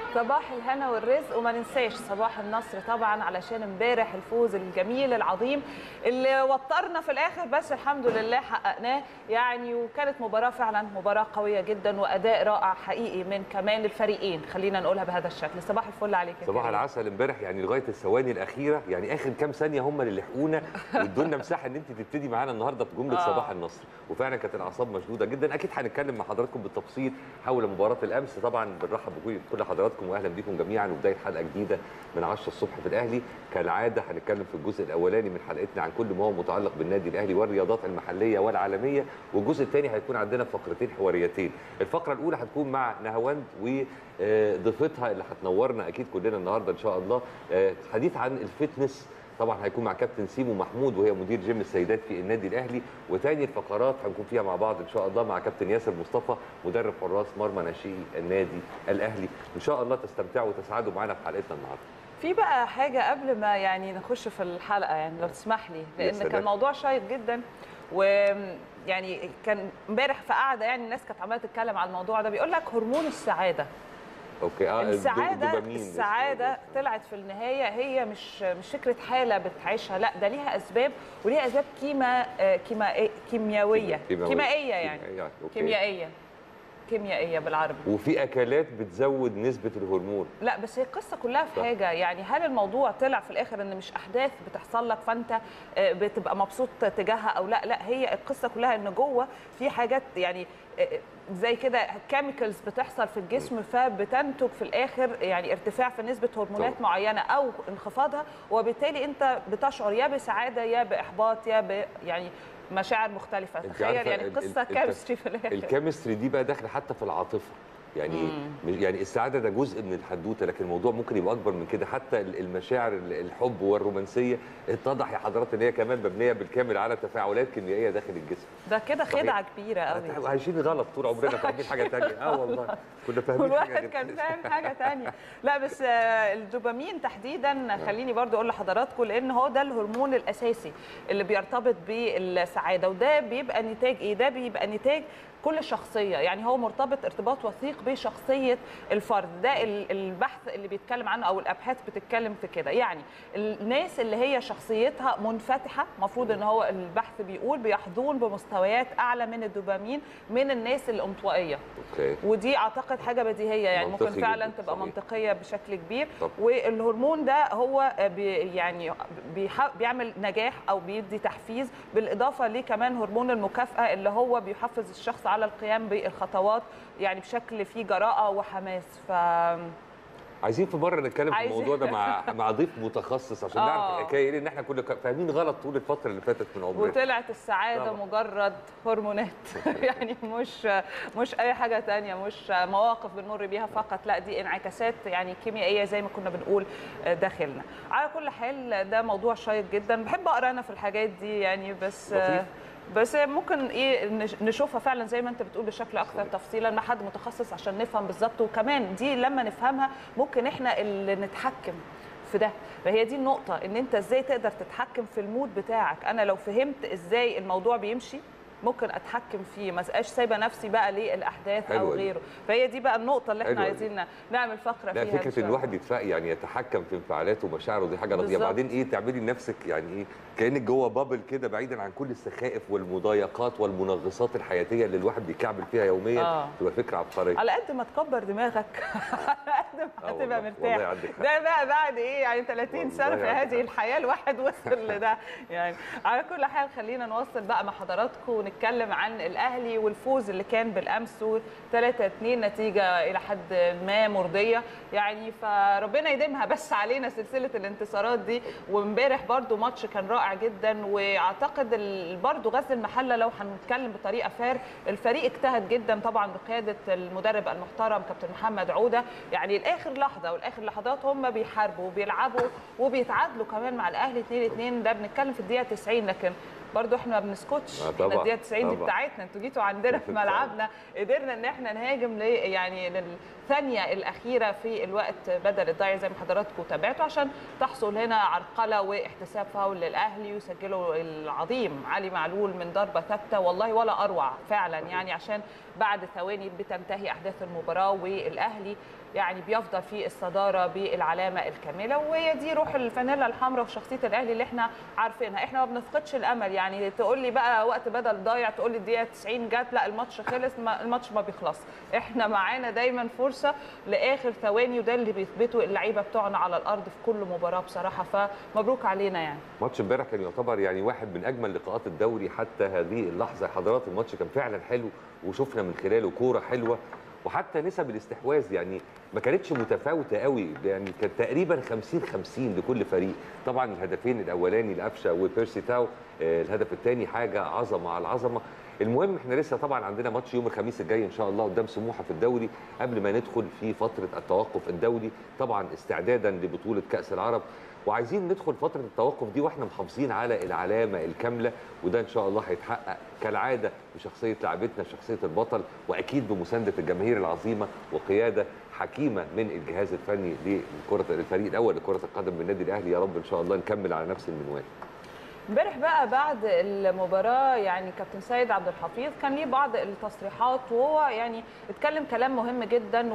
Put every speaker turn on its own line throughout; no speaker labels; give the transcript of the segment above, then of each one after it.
صباح الهنا والرزق وما ننساش صباح النصر طبعا علشان امبارح الفوز الجميل العظيم اللي وترنا في الاخر بس الحمد لله حققناه يعني وكانت مباراه فعلا مباراه قويه جدا واداء رائع حقيقي من كمان الفريقين خلينا نقولها بهذا الشكل صباح الفل عليك يا
صباح
كريم.
العسل امبارح يعني لغايه الثواني الاخيره يعني اخر كام ثانيه هم اللي لحقونا وادونا مساحه ان انت تبتدي معانا النهارده في جمله
آه.
صباح النصر وفعلا كانت الاعصاب مشدوده جدا اكيد هنتكلم مع حضراتكم بالتفصيل حول مباراه الامس طبعا بنرحب بكل كل حضراتكم واهلا بيكم جميعا وبدايه حلقه جديده من 10 الصبح في الاهلي كالعاده هنتكلم في الجزء الاولاني من حلقتنا عن كل ما هو متعلق بالنادي الاهلي والرياضات المحليه والعالميه والجزء الثاني هيكون عندنا فقرتين حواريتين الفقره الاولى هتكون مع نهاوند وضيفتها اللي هتنورنا اكيد كلنا النهارده ان شاء الله آه، حديث عن الفتنس طبعا هيكون مع كابتن سيمو محمود وهي مدير جيم السيدات في النادي الاهلي وتاني الفقرات هنكون فيها مع بعض ان شاء الله مع كابتن ياسر مصطفى مدرب حراس مرمى ناشئي النادي الاهلي ان شاء الله تستمتعوا وتسعدوا معانا في حلقتنا النهارده
في بقى حاجة قبل ما يعني نخش في الحلقة يعني لو تسمح لي لأن
سلام.
كان موضوع شيق جدا ويعني كان امبارح في قعدة يعني الناس كانت عمالة تتكلم على الموضوع ده بيقول لك هرمون السعادة
اوكي اه
السعادة
الدوبامين.
السعادة طلعت في النهاية هي مش مش فكرة حالة بتعيشها لا ده ليها أسباب وليها أسباب كيما آه، كيما كيميائية
كيماوية.
كيميائية يعني
كيميائية، أوكي.
كيميائية كيميائية بالعربي
وفي اكلات بتزود نسبه الهرمون
لا بس هي القصه كلها في
صح.
حاجه يعني هل الموضوع طلع في الاخر ان مش احداث بتحصل لك فانت آه، بتبقى مبسوط تجاهها او لا لا هي القصه كلها ان جوه في حاجات يعني آه، زي كده كيميكالز بتحصل في الجسم فبتنتج في الاخر يعني ارتفاع في نسبه هرمونات
طبعا.
معينه او انخفاضها وبالتالي انت بتشعر يا بسعاده يا باحباط يا ب يعني مشاعر مختلفه
أنت
تخيل
عارفة
يعني
ال- ال-
قصه
الت-
كيمستري في الاخر
الكيمستري دي بقى داخله حتى في العاطفه يعني مش- يعني السعاده ده جزء من الحدوته لكن الموضوع ممكن يبقى اكبر من كده حتى ال- المشاعر ال- الحب والرومانسيه اتضح يا حضرات ان هي كمان مبنيه بالكامل على تفاعلات كيميائيه داخل الجسم
ده كده
صحيح.
خدعه كبيره قوي
عايشين غلط طول عمرنا فاهمين حاجه ثانيه اه والله كنا فاهمين حاجه
والواحد
غير
كان
كده.
فاهم حاجه تانية لا بس آه، الدوبامين تحديدا خليني برضو اقول لحضراتكم لان هو ده الهرمون الاساسي اللي بيرتبط بالسعاده وده بيبقى نتاج ايه ده بيبقى نتاج كل شخصيه يعني هو مرتبط ارتباط وثيق بشخصيه الفرد ده ال- البحث اللي بيتكلم عنه او الابحاث بتتكلم في كده يعني الناس اللي هي شخصيتها منفتحه المفروض ان هو البحث بيقول بيحظون بمستويات اعلى من الدوبامين من الناس الانطوائيه
اوكي
ودي اعتقد حاجه بديهيه يعني ممكن
منطقي
فعلا
جداً،
تبقى
صحيح.
منطقيه بشكل كبير
طب.
والهرمون ده هو بي يعني بيح بيعمل نجاح او بيدي تحفيز بالاضافه ليه كمان هرمون المكافاه اللي هو بيحفز الشخص على القيام بالخطوات يعني بشكل فيه جراءه وحماس ف
عايزين في مره نتكلم في
عايزين.
الموضوع ده مع مع ضيف متخصص عشان
آه.
نعرف الحكايه لان احنا كنا فاهمين غلط طول الفتره اللي فاتت من عمرنا
وطلعت السعاده
طبعا.
مجرد هرمونات يعني مش مش اي حاجه تانية مش مواقف بنمر بيها فقط لا دي انعكاسات يعني كيميائيه زي ما كنا بنقول داخلنا على كل حال ده موضوع شيق جدا بحب اقرا انا في الحاجات دي يعني بس
لطيف.
بس ممكن ايه نش- نشوفها فعلا زي ما انت بتقول بشكل اكثر
صحيح.
تفصيلا مع حد متخصص عشان نفهم بالظبط وكمان دي لما نفهمها ممكن احنا اللي نتحكم في ده فهي دي النقطة ان انت ازاي تقدر تتحكم في المود بتاعك انا لو فهمت ازاي الموضوع بيمشي ممكن اتحكم فيه ما بقاش سايبه نفسي بقى للاحداث او
حلوة دي.
غيره فهي دي بقى النقطه اللي احنا
حلوة دي.
عايزين نعمل فقره
لا
فيها إن
فكره
شاء
ان الواحد
الله.
يتفق يعني يتحكم في انفعالاته ومشاعره دي حاجه لطيفه
بالظبط.
بعدين ايه تعملي لنفسك يعني ايه كانك جوه بابل كده بعيدا عن كل السخائف والمضايقات والمنغصات الحياتيه اللي الواحد بيكعبل فيها يوميا
آه.
تبقى فكره عبقريه
على قد ما تكبر دماغك على قد ما
آه
هتبقى
والله،
مرتاح
والله عندك حق.
ده بقى بعد ايه يعني 30 سنه
والله
في
عندك
هذه
حق.
الحياه الواحد وصل لده يعني على كل حال خلينا نوصل بقى مع حضراتكم ونتكلم عن الاهلي والفوز اللي كان بالامس 3 2 نتيجه الى حد ما مرضيه يعني فربنا يديمها بس علينا سلسله الانتصارات دي وامبارح برضو ماتش كان رائع جدا واعتقد ال- برضو غزل المحله لو هنتكلم بطريقه فار الفريق اجتهد جدا طبعا بقياده المدرب المحترم كابتن محمد عوده يعني لاخر لحظه والاخر لحظات هم بيحاربوا وبيلعبوا وبيتعادلوا كمان مع الاهلي 2 2 ده بنتكلم في الدقيقه 90 لكن برضو احنا ما بنسكتش
آه،
احنا
طبعاً،
الدقيقه 90 دي
طبعاً.
بتاعتنا انتوا جيتوا عندنا في ملعبنا قدرنا ان احنا نهاجم ل يعني للثانيه الاخيره في الوقت بدل الضايع زي ما حضراتكم تابعتوا عشان تحصل هنا عرقله واحتساب فاول للاهلي ويسجلوا العظيم علي معلول من ضربه ثابته والله ولا اروع فعلا يعني عشان بعد ثواني بتنتهي احداث المباراه والاهلي يعني بيفضل في الصداره بالعلامه الكامله وهي دي روح الفانيلا الحمراء وشخصيه الاهلي اللي احنا عارفينها احنا ما بنفقدش الامل يعني تقول لي بقى وقت بدل ضايع تقول لي الدقيقه 90 جت لا الماتش خلص ما الماتش ما بيخلص احنا معانا دايما فرصه لاخر ثواني وده اللي بيثبته اللعيبه بتوعنا على الارض في كل مباراه بصراحه فمبروك علينا يعني
ماتش امبارح كان يعتبر يعني واحد من اجمل لقاءات الدوري حتى هذه اللحظه حضرات الماتش كان فعلا حلو وشفنا من خلاله كوره حلوه وحتى نسب الاستحواذ يعني ما كانتش متفاوته قوي يعني كانت تقريبا 50 50 لكل فريق طبعا الهدفين الاولاني لقفشه وبيرسي تاو آه، الهدف الثاني حاجه عظمه على العظمه المهم احنا لسه طبعا عندنا ماتش يوم الخميس الجاي ان شاء الله قدام سموحه في الدوري قبل ما ندخل في فتره التوقف الدولي طبعا استعدادا لبطوله كاس العرب وعايزين ندخل فتره التوقف دي واحنا محافظين على العلامه الكامله وده ان شاء الله هيتحقق كالعاده بشخصيه لاعبتنا شخصيه البطل واكيد بمسانده الجماهير العظيمه وقياده حكيمه من الجهاز الفني لكره الفريق الاول لكره القدم بالنادي الاهلي يا رب ان شاء الله نكمل على نفس المنوال
امبارح بقى بعد المباراه يعني كابتن سيد عبد الحفيظ كان ليه بعض التصريحات وهو يعني اتكلم كلام مهم جدا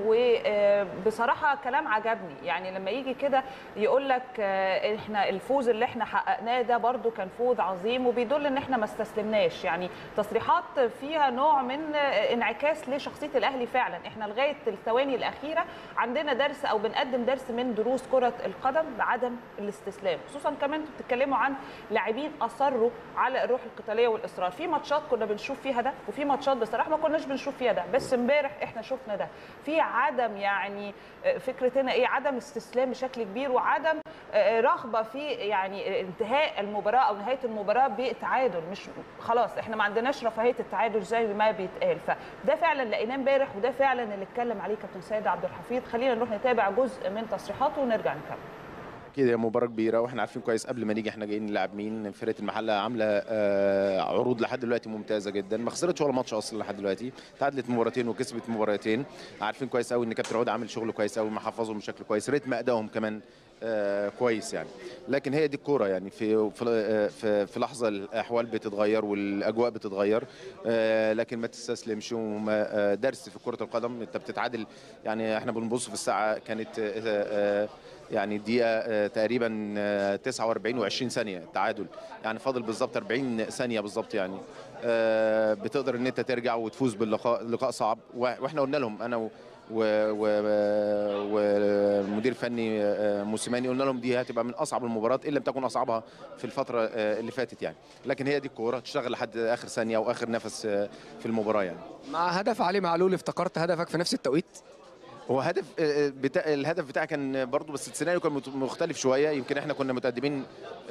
وبصراحه كلام عجبني يعني لما يجي كده يقول لك آه، احنا الفوز اللي احنا حققناه ده برده كان فوز عظيم وبيدل ان احنا ما استسلمناش يعني تصريحات فيها نوع من آه، انعكاس لشخصيه الاهلي فعلا احنا لغايه الثواني الاخيره عندنا درس او بنقدم درس من دروس كره القدم بعدم الاستسلام خصوصا كمان انتوا بتتكلموا عن لاعبين اصروا على الروح القتاليه والاصرار في ماتشات كنا بنشوف فيها ده وفي ماتشات بصراحه ما كناش بنشوف فيها ده بس امبارح احنا شفنا ده في عدم يعني آه، فكره هنا ايه عدم استسلام بشكل كبير وعدم آه، رغبه في يعني انتهاء المباراه او نهايه المباراه بتعادل مش خلاص احنا ما عندناش رفاهيه التعادل زي ما بيتقال فده فعلا لقيناه امبارح وده فعلا اللي اتكلم عليه كابتن سيد عبد الحفيظ خلينا نروح نتابع جزء من تصريحاته ونرجع نكمل
اكيد هي مباراه كبيره واحنا عارفين كويس قبل ما نيجي احنا جايين نلعب مين فرقه المحله عامله آه، عروض لحد دلوقتي ممتازه جدا ما خسرتش ولا ماتش اصلا لحد دلوقتي تعادلت مباراتين وكسبت مباراتين عارفين كويس قوي ان كابتن عود عامل شغل كويس قوي محفظهم بشكل كويس رتم ادائهم كمان آه، كويس يعني لكن هي دي الكوره يعني في في آه، في, في لحظه الاحوال بتتغير والاجواء بتتغير آه، لكن ما تستسلمش وما آه، درس في كره القدم انت بتتعادل يعني احنا بنبص في الساعه كانت آه، آه، يعني دقيقة آه، تقريبا آه، 49 و20 ثانية التعادل يعني فاضل بالظبط 40 ثانية بالظبط يعني آه، بتقدر ان انت ترجع وتفوز باللقاء لقاء صعب و- واحنا قلنا لهم انا و- و- و- والمدير الفني آه، موسيماني قلنا لهم دي هتبقى من اصعب المباريات ان لم تكن اصعبها في الفتره آه، اللي فاتت يعني لكن هي دي الكوره تشتغل لحد اخر ثانيه واخر نفس آه، في المباراه يعني
مع هدف علي معلول افتكرت هدفك في نفس التوقيت
هو هدف آه، بتاع الهدف بتاعي كان برضه بس السيناريو كان مت- مختلف شويه يمكن احنا كنا متقدمين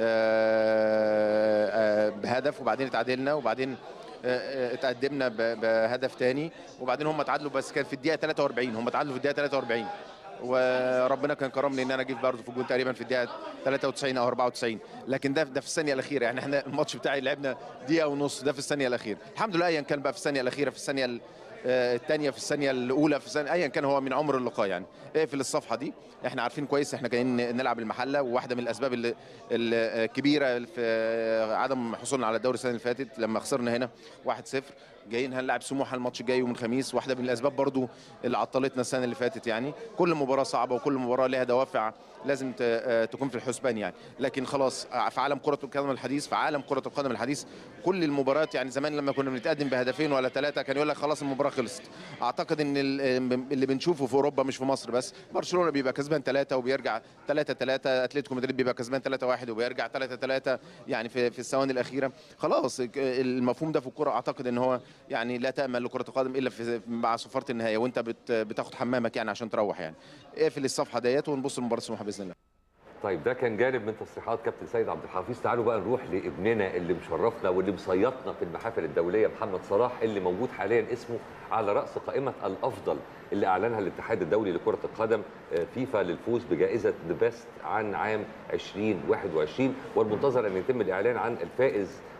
آه، آه، بهدف وبعدين اتعادلنا وبعدين آه، آه، اتقدمنا ب- بهدف تاني وبعدين هم اتعادلوا بس كان في الدقيقه 43 هم اتعادلوا في الدقيقه 43 وربنا كان كرمني ان انا اجيب برضه في الجون تقريبا في الدقيقه 93 او 94 لكن ده ده في الثانيه الاخيره يعني احنا الماتش بتاعي لعبنا دقيقه ونص ده في الثانيه الاخيره الحمد لله ايا كان بقى في الثانيه الاخيره في الثانيه ال- آه، الثانيه في الثانيه الاولى في الثانيه ايا كان هو من عمر اللقاء يعني اقفل الصفحه دي احنا عارفين كويس احنا جايين نلعب المحله وواحده من الاسباب اللي- الكبيره في عدم حصولنا على الدوري السنه اللي فاتت لما خسرنا هنا 1-0 جايين هنلعب سموحه الماتش الجاي يوم الخميس واحده من الاسباب برضو اللي عطلتنا السنه اللي فاتت يعني كل مباراه صعبه وكل مباراه لها دوافع لازم ت- آه، تكون في الحسبان يعني لكن خلاص آه، في عالم كره القدم الحديث في عالم كره القدم الحديث كل المباريات يعني زمان لما كنا بنتقدم بهدفين ولا ثلاثه كان يقول لك خلاص المباراه خلصت اعتقد ان ال- اللي بنشوفه في اوروبا مش في مصر بس برشلونه بيبقى كسبان ثلاثه وبيرجع 3 3 اتلتيكو مدريد بيبقى كسبان 3 1 وبيرجع 3 3 يعني في في الثواني الاخيره خلاص ك- المفهوم ده في الكوره اعتقد ان هو يعني لا تامل لكره القدم الا في مع صفاره النهايه وانت بت بتاخد حمامك يعني عشان تروح يعني اقفل الصفحه ديت ونبص لمباراه سموحه باذن الله
طيب ده كان جانب من تصريحات كابتن سيد عبد الحفيظ تعالوا بقى نروح لابننا اللي مشرفنا واللي مصيطنا في المحافل الدوليه محمد صلاح اللي موجود حاليا اسمه على راس قائمه الافضل اللي اعلنها الاتحاد الدولي لكره القدم آه، فيفا للفوز بجائزه ذا بيست عن عام 2021 والمنتظر ان يتم الاعلان عن الفائز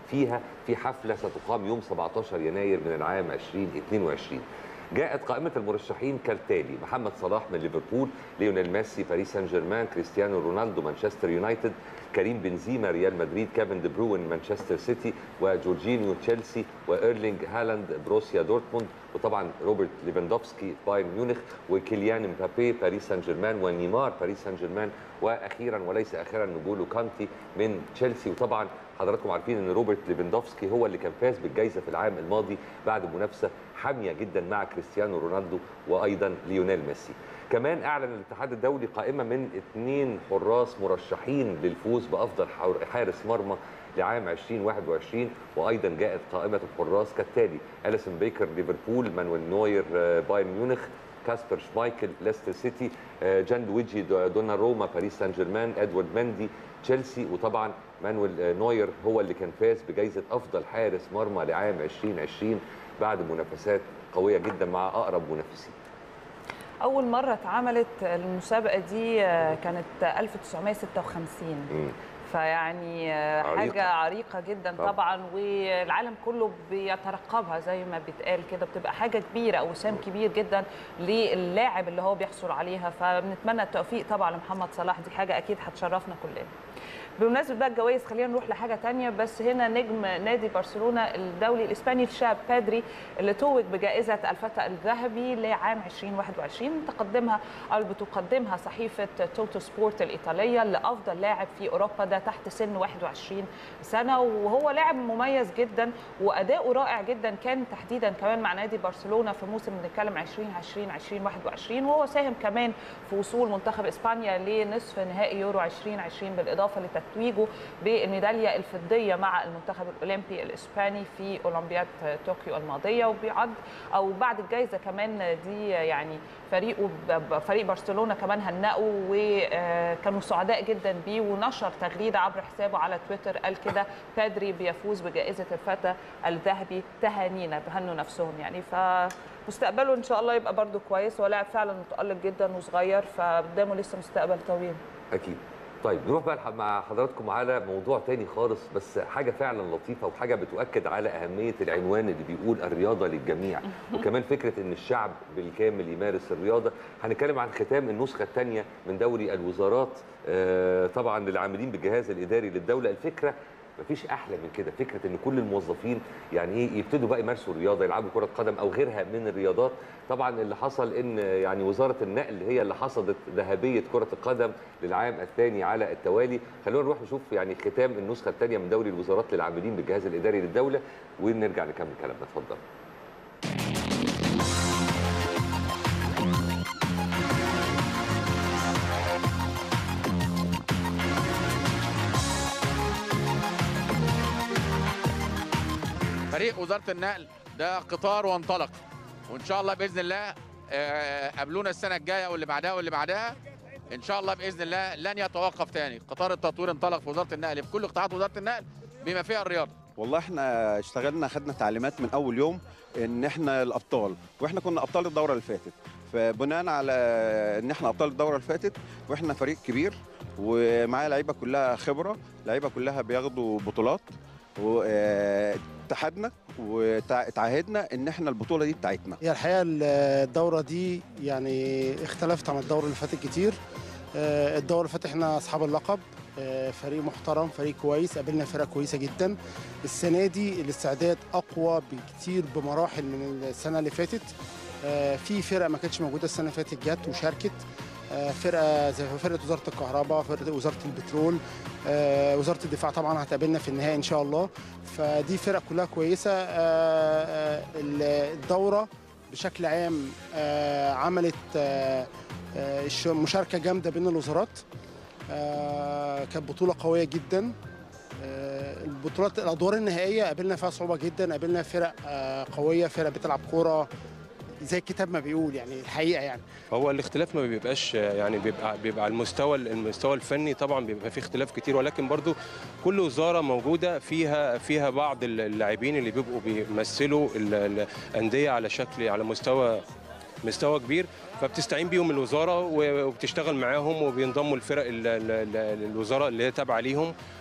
فيها في حفله ستقام يوم 17 يناير من العام 2022 جاءت قائمة المرشحين كالتالي محمد صلاح من ليفربول ليونيل ميسي باريس سان جيرمان كريستيانو رونالدو مانشستر يونايتد كريم بنزيما ريال مدريد كيفن دي بروين مانشستر سيتي وجورجينيو تشيلسي وايرلينج هالاند بروسيا دورتموند وطبعا روبرت ليفاندوفسكي بايرن ميونخ وكيليان مبابي باريس سان جيرمان ونيمار باريس سان جيرمان واخيرا وليس اخيرا نقول كانتي من تشيلسي وطبعا حضراتكم عارفين ان روبرت ليفاندوفسكي هو اللي كان فاز بالجائزه في العام الماضي بعد منافسه حاميه جدا مع كريستيانو رونالدو وايضا ليونيل ميسي كمان اعلن الاتحاد الدولي قائمه من اثنين حراس مرشحين للفوز بافضل حارس مرمى لعام 2021 وايضا جاءت قائمه الحراس كالتالي اليسون بيكر ليفربول مانويل نوير بايرن ميونخ كاسبر شمايكل ليستر سيتي جان لويجي دوناروما باريس سان جيرمان ادوارد مندي تشيلسي وطبعا مانويل نوير هو اللي كان فاز بجائزه افضل حارس مرمى لعام 2020 بعد منافسات قويه جدا مع اقرب منافسين
اول مره اتعملت المسابقه دي كانت 1956
مم.
فيعني
عريقة.
حاجه عريقه جدا
طبعا.
طبعا والعالم كله بيترقبها زي ما بيتقال كده بتبقى حاجه كبيره او وسام كبير جدا للاعب اللي هو بيحصل عليها فبنتمنى التوفيق طبعا لمحمد صلاح دي حاجه اكيد هتشرفنا كلنا بمناسبه بقى الجوائز خلينا نروح لحاجه تانية بس هنا نجم نادي برشلونه الدولي الاسباني الشاب بادري اللي توج بجائزه الفتى الذهبي لعام 2021 تقدمها او بتقدمها صحيفه توتو سبورت الايطاليه لافضل لاعب في اوروبا ده تحت سن 21 سنه وهو لاعب مميز جدا واداؤه رائع جدا كان تحديدا كمان مع نادي برشلونه في موسم بنتكلم 2020 2021 وهو ساهم كمان في وصول منتخب اسبانيا لنصف نهائي يورو 2020 بالاضافه لتتويجه بالميداليه الفضيه مع المنتخب الاولمبي الاسباني في اولمبياد طوكيو الماضيه وبيعد او بعد الجائزه كمان دي يعني فريقه فريق برشلونه كمان هنأوا وكانوا سعداء جدا بيه ونشر تغريده عبر حسابه على تويتر قال كده بادري بيفوز بجائزه الفتى الذهبي تهانينا بهنوا نفسهم يعني فمستقبله ان شاء الله يبقى برده كويس هو لاعب فعلا متالق جدا وصغير فقدامه لسه مستقبل طويل
اكيد طيب نروح بقى مع حضراتكم على موضوع تاني خالص بس حاجه فعلا لطيفه وحاجه بتؤكد على اهميه العنوان اللي بيقول الرياضه للجميع وكمان فكره ان الشعب بالكامل يمارس الرياضه هنتكلم عن ختام النسخه الثانيه من دوري الوزارات آه، طبعا للعاملين بالجهاز الاداري للدوله الفكره مفيش احلى من كده فكره ان كل الموظفين يعني ايه يبتدوا بقى يمارسوا الرياضه يلعبوا كره قدم او غيرها من الرياضات طبعا اللي حصل ان يعني وزاره النقل هي اللي حصدت ذهبيه كره القدم للعام الثاني على التوالي خلونا نروح نشوف يعني ختام النسخه الثانيه من دوري الوزارات للعاملين بالجهاز الاداري للدوله ونرجع نكمل كلامنا اتفضل
فريق وزاره النقل ده قطار وانطلق وان شاء الله باذن الله آه، قابلونا السنه الجايه واللي بعدها واللي بعدها ان شاء الله باذن الله لن يتوقف تاني قطار التطوير انطلق في وزاره النقل في كل قطاعات وزاره النقل بما فيها الرياضه
والله احنا اشتغلنا خدنا تعليمات من اول يوم ان احنا الابطال واحنا كنا ابطال الدوره اللي فاتت فبناء على ان احنا ابطال الدوره اللي فاتت واحنا فريق كبير ومعايا لعيبه كلها خبره لعيبه كلها بياخدوا بطولات واتحدنا وتعهدنا ان احنا البطوله دي بتاعتنا
هي الحقيقه الدوره دي يعني اختلفت عن الدوره اللي فاتت كتير آه، الدوره اللي فاتت احنا اصحاب اللقب آه، فريق محترم فريق كويس قابلنا فرق كويسه جدا السنه دي الاستعداد اقوى بكتير بمراحل من السنه اللي فاتت آه، في فرق ما كانتش موجوده السنه اللي فاتت جت وشاركت آه، فرقه زي فرقه وزاره الكهرباء فرقه وزاره البترول آه، وزاره الدفاع طبعا هتقابلنا في النهائي ان شاء الله فدي فرق كلها كويسه آه، آه، الدوره بشكل عام آه، عملت آه، آه، الش- مشاركه جامده بين الوزارات آه، كانت بطوله قويه جدا آه، البطولات الادوار النهائيه قابلنا فيها صعوبه جدا قابلنا فرق آه، قويه فرق بتلعب كوره زي الكتاب ما بيقول يعني الحقيقه يعني
هو الاختلاف ما بيبقاش يعني بيبقى بيبقى على المستوى المستوى الفني طبعا بيبقى فيه اختلاف كتير ولكن برضو كل وزاره موجوده فيها فيها بعض اللاعبين اللي بيبقوا بيمثلوا ال- الانديه على شكل على مستوى مستوى كبير فبتستعين بيهم الوزاره وبتشتغل معاهم وبينضموا الفرق ال- ال- ال- الوزاره اللي هي تابعه ليهم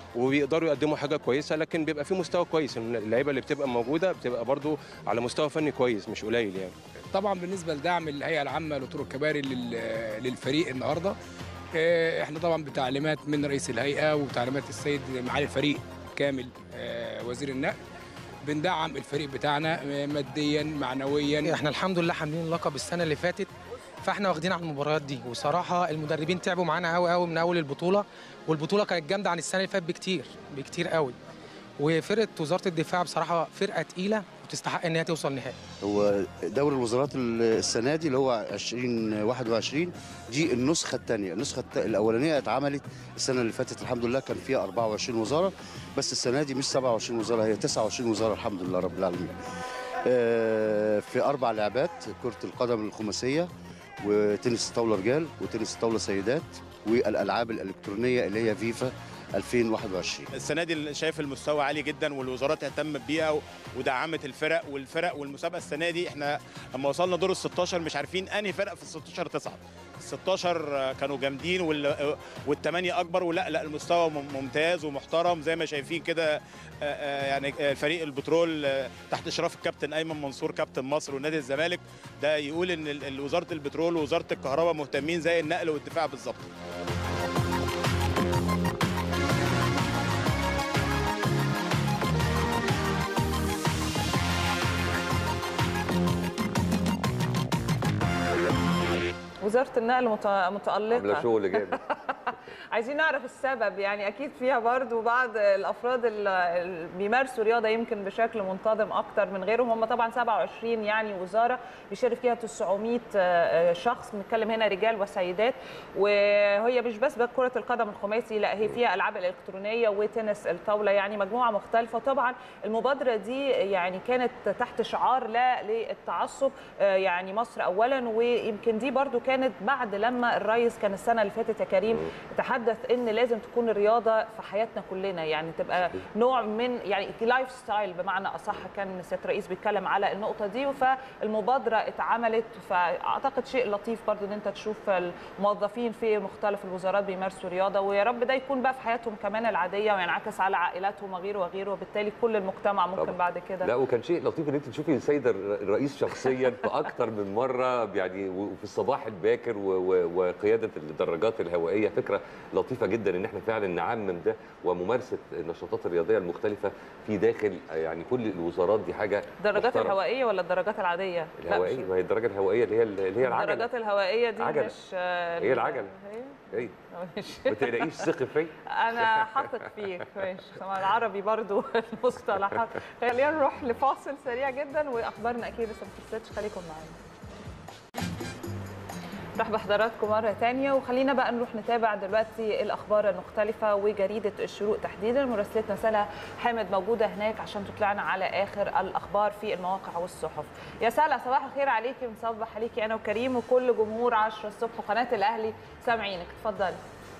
وبيقدروا يقدموا حاجه كويسه لكن بيبقى في مستوى كويس إن اللعيبه اللي بتبقى موجوده بتبقى برضو على مستوى فني كويس مش قليل يعني
طبعا بالنسبه لدعم الهيئه العامه لطرق الكباري لل- للفريق النهارده آه، احنا طبعا بتعليمات من رئيس الهيئه وتعليمات السيد معالي الفريق كامل آه، وزير النقل بندعم الفريق بتاعنا آه، ماديا معنويا
احنا الحمد لله حاملين اللقب السنه اللي فاتت فاحنا واخدين على المباريات دي وصراحه المدربين تعبوا معانا قوي قوي من اول البطوله والبطوله كانت جامده عن السنه اللي فاتت بكتير بكتير قوي وفرقه وزاره الدفاع بصراحه فرقه تقيله وتستحق ان هي توصل نهائي
هو دوري الوزارات السنه دي اللي هو 2021 دي النسخه الثانيه النسخه الت- الاولانيه اتعملت السنه اللي فاتت الحمد لله كان فيها 24 وزاره بس السنه دي مش 27 وزاره هي 29 وزاره الحمد لله رب العالمين آه، في اربع لعبات كره القدم الخماسيه وتنس الطاوله رجال وتنس الطاوله سيدات والالعاب الالكترونيه اللي هي فيفا 2021
السنه دي شايف المستوى عالي جدا والوزارات اهتمت بيها و- ودعمت الفرق والفرق والمسابقه السنه دي احنا لما وصلنا دور ال 16 مش عارفين انهي فرق في ال 16 تصعد ال 16 كانوا جامدين وال- والثمانيه اكبر ولا لا المستوى مم- ممتاز ومحترم زي ما شايفين كده آه، آه، يعني آه، فريق البترول آه، تحت اشراف الكابتن ايمن منصور كابتن مصر ونادي الزمالك ده يقول ان ال- ال- وزاره البترول ووزاره الكهرباء مهتمين زي النقل والدفاع بالظبط
وزاره النقل مت-
عامله
متالقه
شغل جامد
عايزين نعرف السبب يعني اكيد فيها برضو بعض الافراد اللي بيمارسوا رياضه يمكن بشكل منتظم اكتر من غيرهم هم طبعا 27 يعني وزاره بيشارك فيها 900 شخص بنتكلم هنا رجال وسيدات وهي مش بس بقى كره القدم الخماسي لا هي فيها العاب الالكترونيه وتنس الطاوله يعني مجموعه مختلفه طبعا المبادره دي يعني كانت تحت شعار لا للتعصب يعني مصر اولا ويمكن دي برضو كانت بعد لما الرئيس كان السنه اللي فاتت يا كريم تحدث ان لازم تكون الرياضه في حياتنا كلنا يعني تبقى نوع من يعني لايف ستايل بمعنى اصح كان سياده الرئيس بيتكلم على النقطه دي فالمبادره اتعملت فاعتقد شيء لطيف برضو ان انت تشوف الموظفين في مختلف الوزارات بيمارسوا رياضه ويا رب ده يكون بقى في حياتهم كمان العاديه وينعكس على عائلاتهم وغيره وغيره وبالتالي كل المجتمع ممكن
طبعا.
بعد كده
لا وكان شيء لطيف ان انت تشوفي السيد الر- الرئيس شخصيا في اكتر من مره يعني وفي الصباح الباكر و- و- وقياده الدراجات الهوائيه فكره لطيفه جدا ان احنا فعلا نعمم ده وممارسه النشاطات الرياضيه المختلفه في داخل يعني كل الوزارات دي حاجه
الدراجات
محترمة.
الهوائيه ولا الدراجات العاديه؟ لا،
الهوائيه
مش-
وهي الدرجه الهوائيه اللي هي اللي هي العجله
الدراجات الهوائيه دي
عجلة.
مش
هي العجلة.
هي
ايه
مش
ما تقلقيش ثقي فيا
انا حاطط فيك ماشي طبعا العربي برضو المصطلحات خلينا نروح لفاصل سريع جدا واخبارنا اكيد لسه ما خلصتش خليكم معانا مرحبا بحضراتكم مرة تانية وخلينا بقى نروح نتابع دلوقتي الأخبار المختلفة وجريدة الشروق تحديدا مراسلتنا سلا حامد موجودة هناك عشان تطلعنا على آخر الأخبار في المواقع والصحف يا سلا صباح الخير عليكي مصبح عليكي أنا وكريم وكل جمهور 10 الصبح وقناة الأهلي سامعينك اتفضلي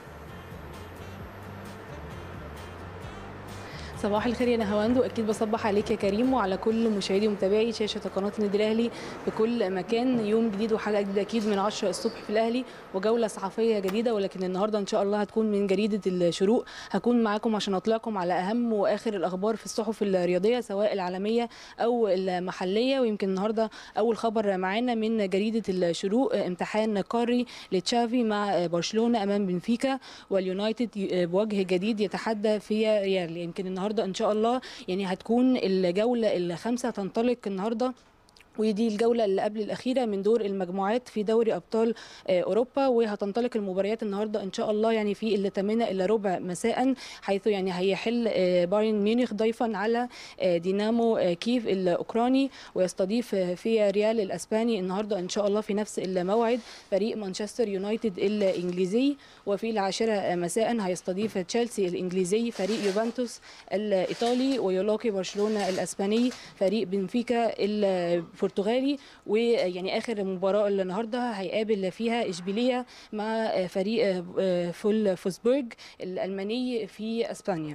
صباح الخير يا نهاوند واكيد بصبح عليك يا كريم وعلى كل مشاهدي ومتابعي شاشه قناه النادي الاهلي في كل مكان يوم جديد وحلقه جديده اكيد من 10 الصبح في الاهلي وجوله صحفيه جديده ولكن النهارده ان شاء الله هتكون من جريده الشروق هكون معاكم عشان اطلعكم على اهم واخر الاخبار في الصحف الرياضيه سواء العالميه او المحليه ويمكن النهارده اول خبر معانا من جريده الشروق امتحان قاري لتشافي مع برشلونه امام بنفيكا واليونايتد بوجه جديد يتحدى في ريال يمكن النهارده ان شاء الله يعني هتكون الجوله الخامسه تنطلق النهارده ودي الجوله اللي قبل الاخيره من دور المجموعات في دوري ابطال اوروبا وهتنطلق المباريات النهارده ان شاء الله يعني في الثامنه الا ربع مساء حيث يعني هيحل بايرن ميونخ ضيفا على دينامو كيف الاوكراني ويستضيف في ريال الاسباني النهارده ان شاء الله في نفس الموعد فريق مانشستر يونايتد الانجليزي وفي العاشره مساء هيستضيف تشيلسي الانجليزي فريق يوفنتوس الايطالي ويلاقي برشلونه الاسباني فريق بنفيكا البرتغالي ويعني اخر مباراه النهارده هيقابل فيها اشبيليه مع فريق فول فوسبورج الالماني في اسبانيا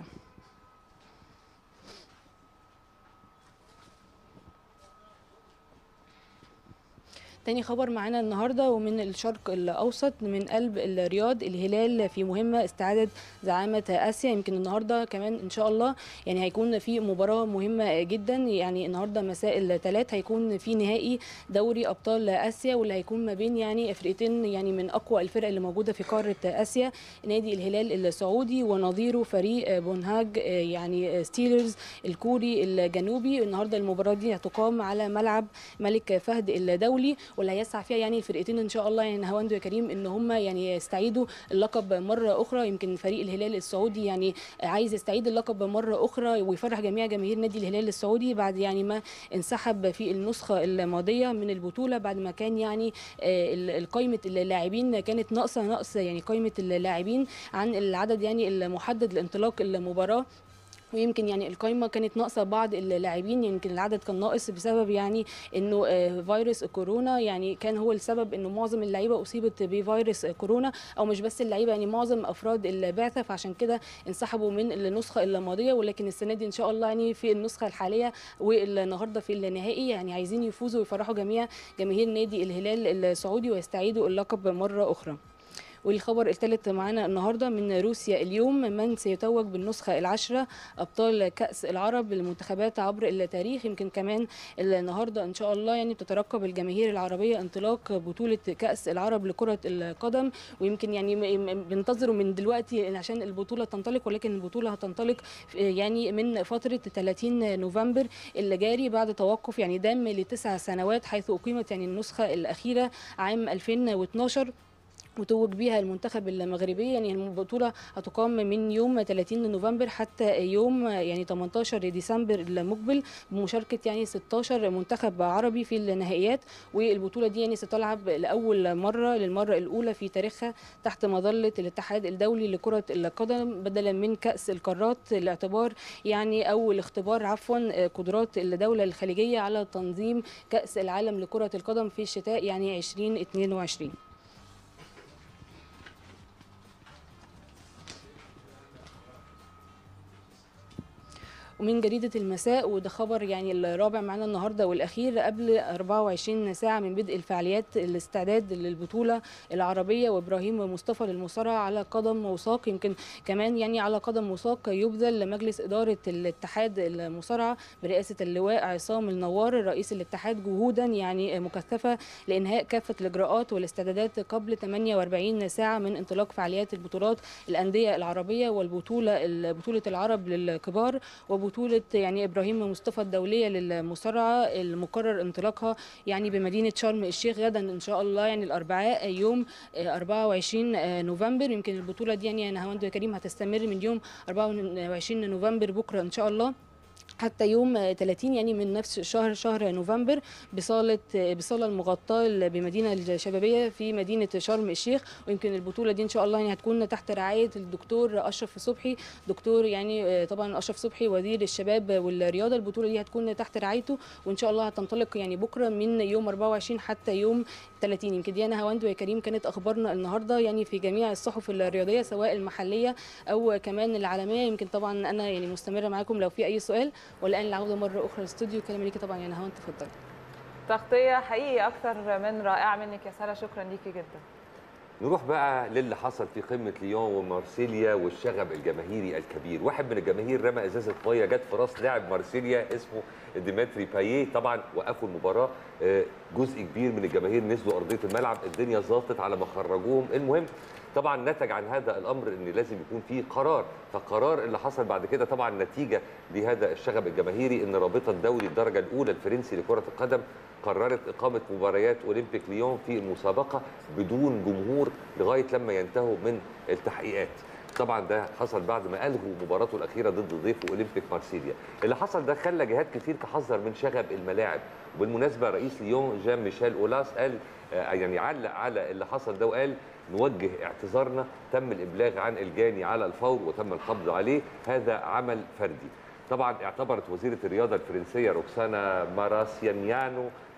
تاني خبر معانا النهارده ومن الشرق الاوسط من قلب الرياض الهلال في مهمه استعاده زعامه اسيا يمكن النهارده كمان ان شاء الله يعني هيكون في مباراه مهمه جدا يعني النهارده مساء الثلاث هيكون في نهائي دوري ابطال اسيا واللي هيكون ما بين يعني فرقتين يعني من اقوى الفرق اللي موجوده في قاره اسيا نادي الهلال السعودي ونظيره فريق بونهاج يعني ستيلرز الكوري الجنوبي النهارده المباراه دي هتقام على ملعب ملك فهد الدولي واللي هيسعى فيها يعني الفرقتين ان شاء الله يعني هواندو يا كريم ان هم يعني يستعيدوا اللقب مره اخرى يمكن فريق الهلال السعودي يعني عايز يستعيد اللقب مره اخرى ويفرح جميع جماهير نادي الهلال السعودي بعد يعني ما انسحب في النسخه الماضيه من البطوله بعد ما كان يعني قائمه اللاعبين كانت ناقصه نقص يعني قائمه اللاعبين عن العدد يعني المحدد لانطلاق المباراه ويمكن يعني القائمه كانت ناقصه بعض اللاعبين يمكن العدد كان ناقص بسبب يعني انه فيروس كورونا يعني كان هو السبب انه معظم اللعيبه اصيبت بفيروس كورونا او مش بس اللعيبه يعني معظم افراد البعثه فعشان كده انسحبوا من النسخه الماضيه ولكن السنه دي ان شاء الله يعني في النسخه الحاليه والنهارده في النهائي يعني عايزين يفوزوا ويفرحوا جميع جماهير نادي الهلال السعودي ويستعيدوا اللقب مره اخرى والخبر الثالث معانا النهارده من روسيا اليوم من سيتوج بالنسخه العاشره ابطال كاس العرب للمنتخبات عبر التاريخ يمكن كمان النهارده ان شاء الله يعني بتترقب الجماهير العربيه انطلاق بطوله كاس العرب لكره القدم ويمكن يعني بننتظروا من دلوقتي عشان البطوله تنطلق ولكن البطوله هتنطلق يعني من فتره 30 نوفمبر اللي جاري بعد توقف يعني دام لتسع سنوات حيث اقيمت يعني النسخه الاخيره عام 2012 وتوج بيها المنتخب المغربي يعني البطوله هتقام من يوم 30 نوفمبر حتى يوم يعني 18 ديسمبر المقبل بمشاركه يعني 16 منتخب عربي في النهائيات والبطوله دي يعني ستلعب لاول مره للمره الاولى في تاريخها تحت مظله الاتحاد الدولي لكره القدم بدلا من كاس القارات لاعتبار يعني او الاختبار عفوا قدرات الدوله الخليجيه على تنظيم كاس العالم لكره القدم في الشتاء يعني 2022 ومن جريدة المساء وده خبر يعني الرابع معنا النهاردة والأخير قبل 24 ساعة من بدء الفعاليات الاستعداد للبطولة العربية وإبراهيم مصطفى للمصارعة على قدم وساق يمكن كمان يعني على قدم وساق يبذل لمجلس إدارة الاتحاد المصارعة برئاسة اللواء عصام النوار رئيس الاتحاد جهودا يعني مكثفة لإنهاء كافة الإجراءات والاستعدادات قبل 48 ساعة من انطلاق فعاليات البطولات الأندية العربية والبطولة بطولة العرب للكبار وبطولة يعني إبراهيم مصطفى الدولية للمصارعة المقرر انطلاقها يعني بمدينة شرم الشيخ غدا إن شاء الله يعني الأربعاء يوم 24 نوفمبر يمكن البطولة دي يعني أنا هوند يا كريم هتستمر من يوم 24 نوفمبر بكرة إن شاء الله حتى يوم 30 يعني من نفس شهر شهر نوفمبر بصاله بصاله المغطاه بمدينه الشبابيه في مدينه شرم الشيخ ويمكن البطوله دي ان شاء الله يعني هتكون تحت رعايه الدكتور اشرف صبحي دكتور يعني طبعا اشرف صبحي وزير الشباب والرياضه البطوله دي هتكون تحت رعايته وان شاء الله هتنطلق يعني بكره من يوم 24 حتى يوم 30 يمكن ديانا هواندو يا كريم كانت اخبارنا النهارده يعني في جميع الصحف الرياضيه سواء المحليه او كمان العالميه يمكن طبعا انا يعني مستمره معاكم لو في اي سؤال والان العوده مره اخرى للاستوديو كلام ليكي طبعا يعني هون تفضلي
تغطيه حقيقي اكثر من رائعه منك يا ساره شكرا ليكي جدا
نروح بقى للي حصل في قمه ليون ومارسيليا والشغب الجماهيري الكبير واحد من الجماهير رمى ازازه ميه جت في راس لاعب مارسيليا اسمه ديمتري باييه طبعا وقفوا المباراه جزء كبير من الجماهير نزلوا ارضيه الملعب الدنيا ظبطت على ما خرجوهم المهم طبعا نتج عن هذا الامر ان لازم يكون في قرار فالقرار اللي حصل بعد كده طبعا نتيجه لهذا الشغب الجماهيري ان رابطه دوري الدرجه الاولى الفرنسي لكره القدم قررت اقامه مباريات اولمبيك ليون في المسابقه بدون جمهور لغايه لما ينتهوا من التحقيقات طبعا ده حصل بعد ما الغوا مباراته الاخيره ضد ضيفه اولمبيك مارسيليا اللي حصل ده خلى جهات كتير تحذر من شغب الملاعب وبالمناسبه رئيس ليون جان ميشيل اولاس قال يعني علق على اللي حصل ده وقال نوجه اعتذارنا تم الابلاغ عن الجاني على الفور وتم القبض عليه هذا عمل فردي طبعا اعتبرت وزيره الرياضه الفرنسيه روكسانا ماراسيانيانو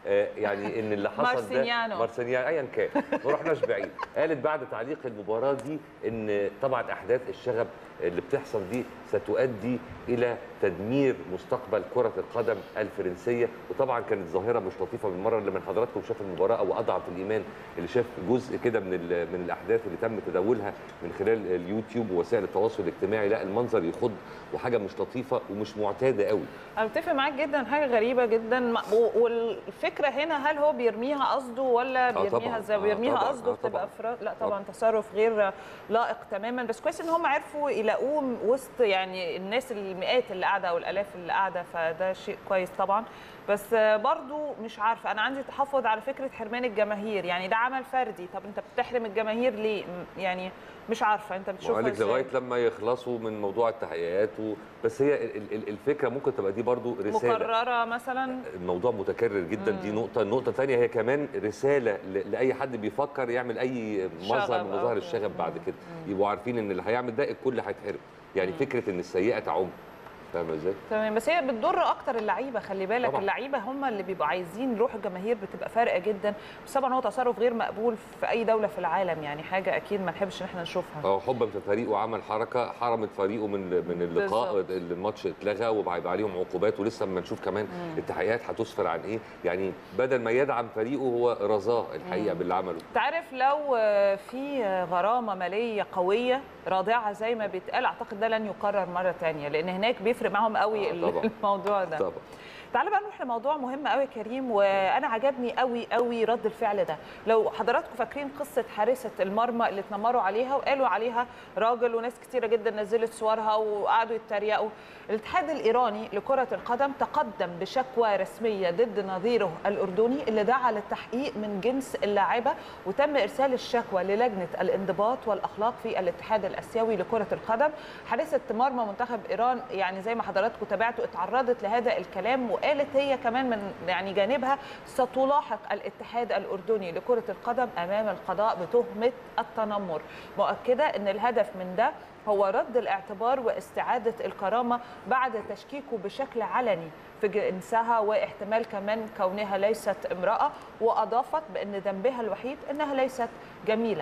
آه، يعني ان اللي حصل ده
مارسينيانو.
مارسينيانو ايا كان ما رحناش بعيد قالت بعد تعليق المباراه دي ان طبعا احداث الشغب اللي بتحصل دي ستؤدي الى تدمير مستقبل كره القدم الفرنسيه وطبعا كانت ظاهره مش لطيفه بالمره اللي من حضراتكم شاف المباراه او اضعف الايمان اللي شاف جزء كده من ال- من الاحداث اللي تم تداولها من خلال اليوتيوب ووسائل التواصل الاجتماعي لا المنظر يخض وحاجه مش لطيفه ومش معتاده قوي
انا بتفق معاك جدا حاجه غريبه جدا ما- و- والفكره هنا هل هو بيرميها قصده ولا
طبعاً.
بيرميها ازاي
آه،
بيرميها
طبعاً.
قصده
آه،
بتبقى
طبعاً.
افراد لا طبعا تصرف غير لائق تماما بس كويس ان هم عرفوا يلاقوه وسط يعني الناس المئات اللي قاعده او الالاف اللي قاعده فده شيء كويس طبعا بس برضو مش عارفه انا عندي تحفظ على فكره حرمان الجماهير يعني ده عمل فردي طب انت بتحرم الجماهير ليه م- يعني مش عارفه انت بتشوفها
وقالك
ازاي
لغايه لما يخلصوا من موضوع التحقيقات و... بس هي ال- ال- الفكره ممكن تبقى دي برضو رساله
مكرره مثلا
الموضوع متكرر جدا دي نقطه النقطه الثانيه هي كمان رساله ل... لاي حد بيفكر يعمل اي مظهر
شغب
من
أو
مظاهر
كده.
الشغب بعد كده يبقوا عارفين ان اللي هيعمل ده الكل هيتحرم يعني فكره ان السيئه تعم فاهمه ازاي؟
تمام بس هي بتضر اكتر اللعيبه خلي بالك
طبعاً.
اللعيبه هم اللي بيبقوا عايزين روح الجماهير بتبقى فارقه جدا بس طبعا هو تصرف غير مقبول في اي دوله في العالم يعني حاجه اكيد ما نحبش ان احنا نشوفها
اه حبا في فريقه عمل حركه حرمت فريقه من من اللقاء
بالظبط.
الماتش اتلغى وهيبقى عليهم عقوبات ولسه اما نشوف كمان التحقيقات هتسفر عن ايه يعني بدل ما يدعم فريقه هو رضاه الحقيقه باللي عمله
تعرف لو آه، في آه، غرامه ماليه قويه رادعه زي ما بيتقال اعتقد ده لن يكرر مره تانية لان هناك بيفرق معاهم قوي
آه، طبعاً.
الموضوع ده
طبعا
تعالى بقى نروح لموضوع مهم قوي كريم وانا عجبني قوي قوي رد الفعل ده لو حضراتكم فاكرين قصه حارسه المرمى اللي اتنمروا عليها وقالوا عليها راجل وناس كتيره جدا نزلت صورها وقعدوا يتريقوا الاتحاد الايراني لكره القدم تقدم بشكوى رسميه ضد نظيره الاردني اللي دعا للتحقيق من جنس اللاعبه وتم ارسال الشكوى للجنه الانضباط والاخلاق في الاتحاد الاسيوي لكره القدم حارسه مرمى منتخب ايران يعني زي ما حضراتكم تابعتوا اتعرضت لهذا الكلام وقالت هي كمان من يعني جانبها ستلاحق الاتحاد الاردني لكره القدم امام القضاء بتهمه التنمر مؤكده ان الهدف من ده هو رد الاعتبار واستعاده الكرامه بعد تشكيكه بشكل علني في جنسها واحتمال كمان كونها ليست امراه واضافت بان ذنبها الوحيد انها ليست جميله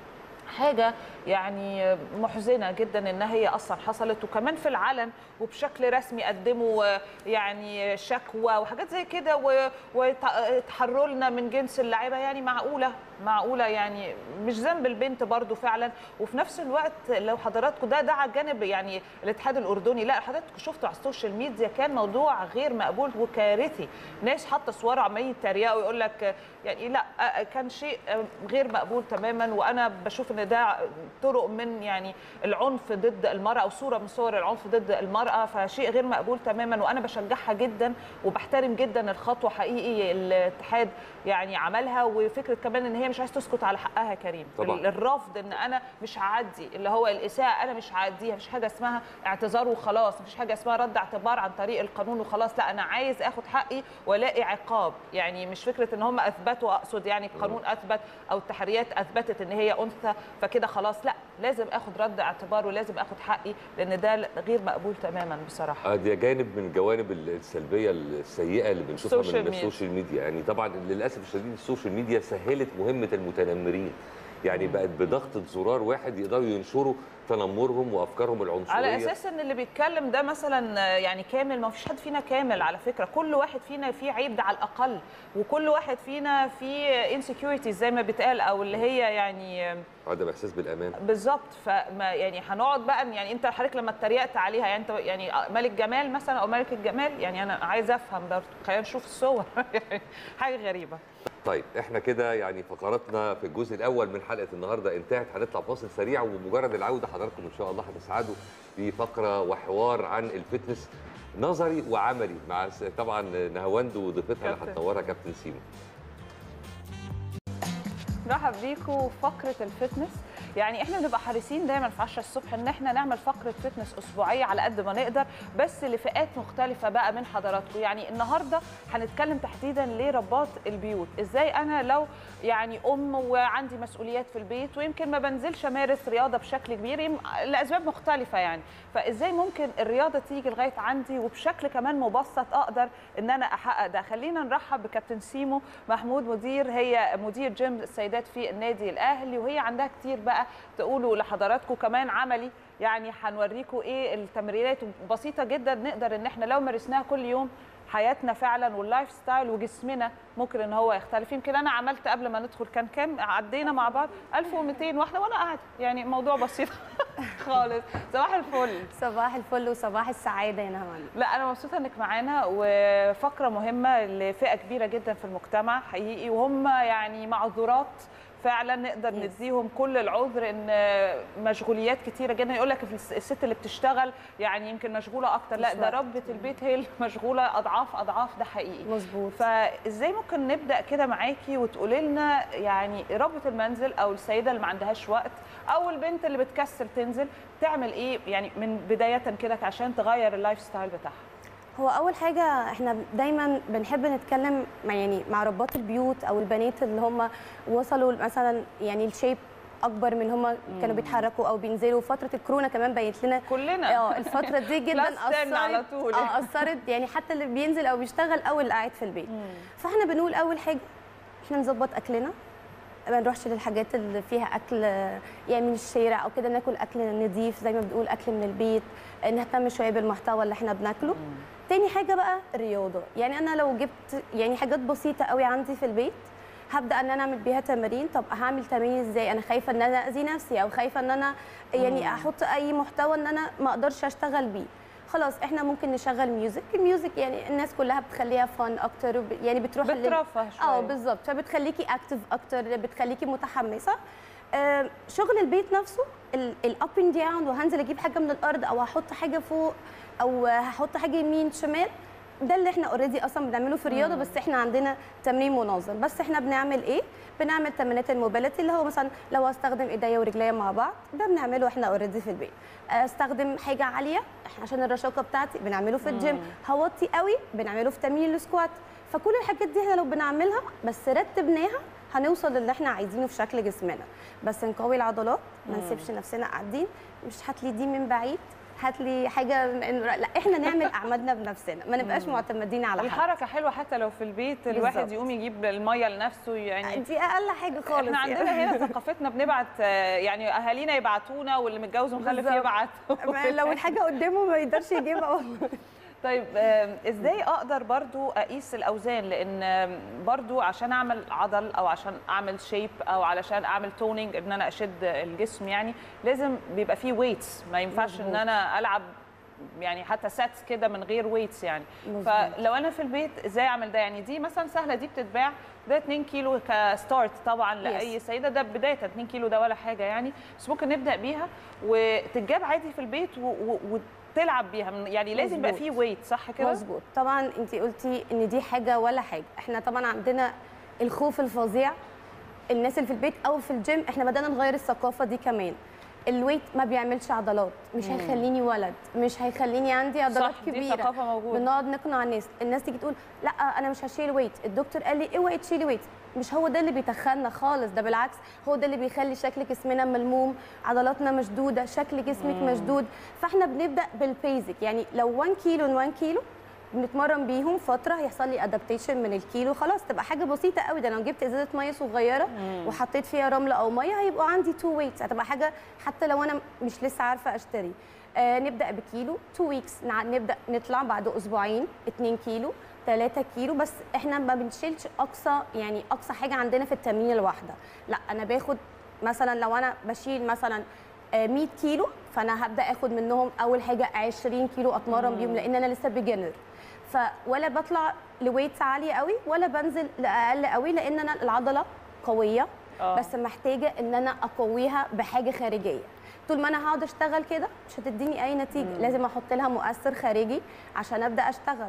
حاجه يعني محزنه جدا ان هي اصلا حصلت وكمان في العلن وبشكل رسمي قدموا يعني شكوى وحاجات زي كده و- وتحروا لنا من جنس اللعيبه يعني معقوله معقوله يعني مش ذنب البنت برضو فعلا وفي نفس الوقت لو حضراتكم ده ده على الجانب يعني الاتحاد الاردني لا حضراتكم شفتوا على السوشيال ميديا كان موضوع غير مقبول وكارثي ناس حاطه صور عمالين يتريقوا ويقول لك يعني لا كان شيء غير مقبول تماما وانا بشوف ان ده طرق من يعني العنف ضد المراه او صوره من صور العنف ضد المراه فشيء غير مقبول تماما وانا بشجعها جدا وبحترم جدا الخطوه حقيقي الاتحاد يعني عملها وفكره كمان ان هي مش عايز تسكت على حقها يا كريم
طبعاً.
الرفض ان انا مش هعدي اللي هو الاساءه انا مش هعديها مفيش حاجه اسمها اعتذار وخلاص مفيش حاجه اسمها رد اعتبار عن طريق القانون وخلاص لا انا عايز اخد حقي والاقي عقاب يعني مش فكره ان هم اثبتوا اقصد يعني القانون اثبت او التحريات اثبتت ان هي انثى فكده خلاص لا لازم اخد رد اعتبار ولازم اخد حقي لان ده غير مقبول تماما بصراحه
آه، دي جانب من الجوانب السلبيه السيئه اللي بنشوفها من
السوشيال ميديا.
السوشيال ميديا يعني طبعا للاسف الشديد السوشيال ميديا سهلت مهمه المتنمرين يعني بقت بضغطه زرار واحد يقدروا ينشروا تنمرهم وافكارهم العنصريه
على اساس ان اللي بيتكلم ده مثلا يعني كامل ما فيش حد فينا كامل على فكره كل واحد فينا فيه عيب ده على الاقل وكل واحد فينا فيه انسكيورتيز زي ما بيتقال او اللي هي يعني
عدم احساس بالامان
بالظبط فما يعني هنقعد بقى يعني انت حضرتك لما اتريقت عليها يعني انت يعني ملك جمال مثلا او ملك الجمال يعني انا عايز افهم برضه خلينا نشوف الصور يعني حاجه غريبه
طيب احنا كده يعني فقراتنا في الجزء الاول من حلقه النهارده انتهت هنطلع فاصل سريع وبمجرد العوده حضراتكم ان شاء الله هتسعدوا بفقره وحوار عن الفتنس نظري وعملي مع س- طبعا نهاوند وضيفتها اللي
كابتن.
هتنورها كابتن سيمو
نرحب بيكم فقره الفتنس يعني احنا بنبقى حريصين دايما في 10 الصبح ان احنا نعمل فقره فتنس اسبوعيه على قد ما نقدر بس لفئات مختلفه بقى من حضراتكم يعني النهارده هنتكلم تحديدا لرباط البيوت ازاي انا لو يعني ام وعندي مسؤوليات في البيت ويمكن ما بنزلش امارس رياضه بشكل كبير يم- لاسباب مختلفه يعني فازاي ممكن الرياضه تيجي لغايه عندي وبشكل كمان مبسط اقدر ان انا احقق ده خلينا نرحب بكابتن سيمو محمود مدير هي مدير جيم السيدات في النادي الاهلي وهي عندها كتير بقى تقولوا لحضراتكم كمان عملي يعني هنوريكم ايه التمرينات بسيطه جدا نقدر ان احنا لو مارسناها كل يوم حياتنا فعلا واللايف ستايل وجسمنا ممكن ان هو يختلف يمكن انا عملت قبل ما ندخل كان كام عدينا مع بعض 1200 واحده وانا قاعده يعني موضوع بسيط خالص صباح الفل
صباح الفل وصباح السعاده يا نهى
لا انا مبسوطه انك معانا وفقره مهمه لفئه كبيره جدا في المجتمع حقيقي وهم يعني معذورات فعلا نقدر نديهم كل العذر ان مشغوليات كتيره جدا يقول لك الست اللي بتشتغل يعني يمكن مشغوله اكتر لا
مش
ده
وقت.
ربة البيت هي المشغوله اضعاف اضعاف ده حقيقي
مظبوط
فازاي ممكن نبدا كده معاكي وتقولي لنا يعني ربة المنزل او السيده اللي ما عندهاش وقت او البنت اللي بتكسل تنزل تعمل ايه يعني من بدايه كده عشان تغير اللايف ستايل بتاعها
هو اول حاجه احنا دايما بنحب نتكلم مع يعني مع ربات البيوت او البنات اللي هم وصلوا مثلا يعني الشيب اكبر من هم كانوا بيتحركوا او بينزلوا فتره الكورونا كمان بينت لنا
كلنا
اه الفتره دي جدا
Plus 10 على طول.
اه اثرت يعني حتى اللي بينزل او بيشتغل او اللي قاعد في البيت فاحنا بنقول اول حاجه احنا نظبط اكلنا ما نروحش للحاجات اللي فيها اكل يعني من الشارع او كده ناكل اكل نضيف زي ما بنقول اكل من البيت نهتم شويه بالمحتوى اللي احنا بناكله تاني حاجه بقى الرياضه يعني انا لو جبت يعني حاجات بسيطه قوي عندي في البيت هبدا ان انا اعمل بيها تمارين طب هعمل تمارين ازاي انا خايفه ان انا اذي نفسي او خايفه ان انا يعني احط اي محتوى ان انا ما اقدرش اشتغل بيه خلاص احنا ممكن نشغل ميوزك الميوزك يعني الناس كلها بتخليها فن اكتر وب- يعني بتروح لل-
بترفه شوية.
اه بالظبط فبتخليكي اكتف اكتر بتخليكي متحمسه آه، شغل البيت نفسه الاب اند داون وهنزل اجيب حاجه من الارض او هحط حاجه فوق او هحط حاجه يمين شمال ده اللي احنا اوريدي اصلا بنعمله في الرياضه بس احنا عندنا تمرين منظم بس احنا بنعمل ايه بنعمل تمرينات الموبيليتي اللي هو مثلا لو استخدم ايديا ورجليا مع بعض ده بنعمله احنا اوريدي في البيت استخدم حاجه عاليه عشان الرشاقه بتاعتي بنعمله في الجيم هوطي قوي بنعمله في تمرين السكوات فكل الحاجات دي احنا لو بنعملها بس رتبناها هنوصل للي احنا عايزينه في شكل جسمنا بس نقوي العضلات ما نسيبش نفسنا قاعدين مش هات لي دي من بعيد هات لي حاجه من لا احنا نعمل اعمالنا بنفسنا ما نبقاش معتمدين على حد
الحركه حلوه حتى لو في البيت الواحد
بالظبط.
يقوم يجيب الميه لنفسه يعني
دي اقل حاجه خالص
احنا عندنا
يعني.
هنا ثقافتنا بنبعت آه، يعني اهالينا يبعتونا واللي متجوز ومخلف
بالظبط.
يبعت
ما لو الحاجه قدامه ما يقدرش يجيبها
طيب آم، ازاي اقدر برضو اقيس الاوزان لان آم، برضو عشان اعمل عضل او عشان اعمل شيب او علشان اعمل تونينج ان انا اشد الجسم يعني لازم بيبقى فيه ويتس ما ينفعش ان
مظبوط.
انا العب يعني حتى ساتس كده من غير ويتس يعني
مظبوط.
فلو انا في البيت ازاي اعمل ده يعني دي مثلا سهله دي بتتباع ده 2 كيلو كستارت طبعا لاي سيده ده بدايه 2 كيلو ده ولا حاجه يعني بس ممكن نبدا بيها وتتجاب عادي في البيت و- و- وتلعب بيها من- يعني لازم يبقى
مظبوط.
فيه ويت صح كده
مظبوط طبعا انت قلتي ان دي حاجه ولا حاجه احنا طبعا عندنا الخوف الفظيع الناس اللي في البيت او في الجيم احنا بدانا نغير الثقافه دي كمان الويت ما بيعملش عضلات مش
مم.
هيخليني ولد مش هيخليني عندي عضلات
صح، دي
كبيره
ثقافة موجودة.
بنقعد نقنع الناس الناس تيجي تقول لا انا مش هشيل ويت الدكتور قال لي اوعي تشيلي ويت مش هو ده اللي بيتخنى خالص ده بالعكس هو ده اللي بيخلي شكل جسمنا ملموم عضلاتنا مشدوده شكل جسمك
مم.
مشدود فاحنا بنبدا بالبيزك يعني لو 1 كيلو 1 كيلو بنتمرن بيهم فتره هيحصل لي ادابتيشن من الكيلو خلاص تبقى حاجه بسيطه قوي ده لو جبت ازازه ميه صغيره
مم.
وحطيت فيها رمله او ميه هيبقوا عندي 2 ويتس هتبقى حاجه حتى لو انا مش لسه عارفه اشتري آه نبدا بكيلو 2 ويكس نبدا نطلع بعد اسبوعين 2 كيلو 3 كيلو بس احنا ما بنشيلش اقصى يعني اقصى حاجه عندنا في التمرين الواحده لا انا باخد مثلا لو انا بشيل مثلا آه، 100 كيلو فانا هبدا اخد منهم اول حاجه 20 كيلو اتمرن
مم.
بيهم لان انا لسه بيجنر فولا بطلع لويتس عاليه قوي ولا بنزل لاقل قوي لان انا العضله قويه
آه.
بس محتاجه ان انا اقويها بحاجه خارجيه طول ما انا هقعد اشتغل كده مش هتديني اي نتيجه
مم.
لازم احط لها مؤثر خارجي عشان ابدا اشتغل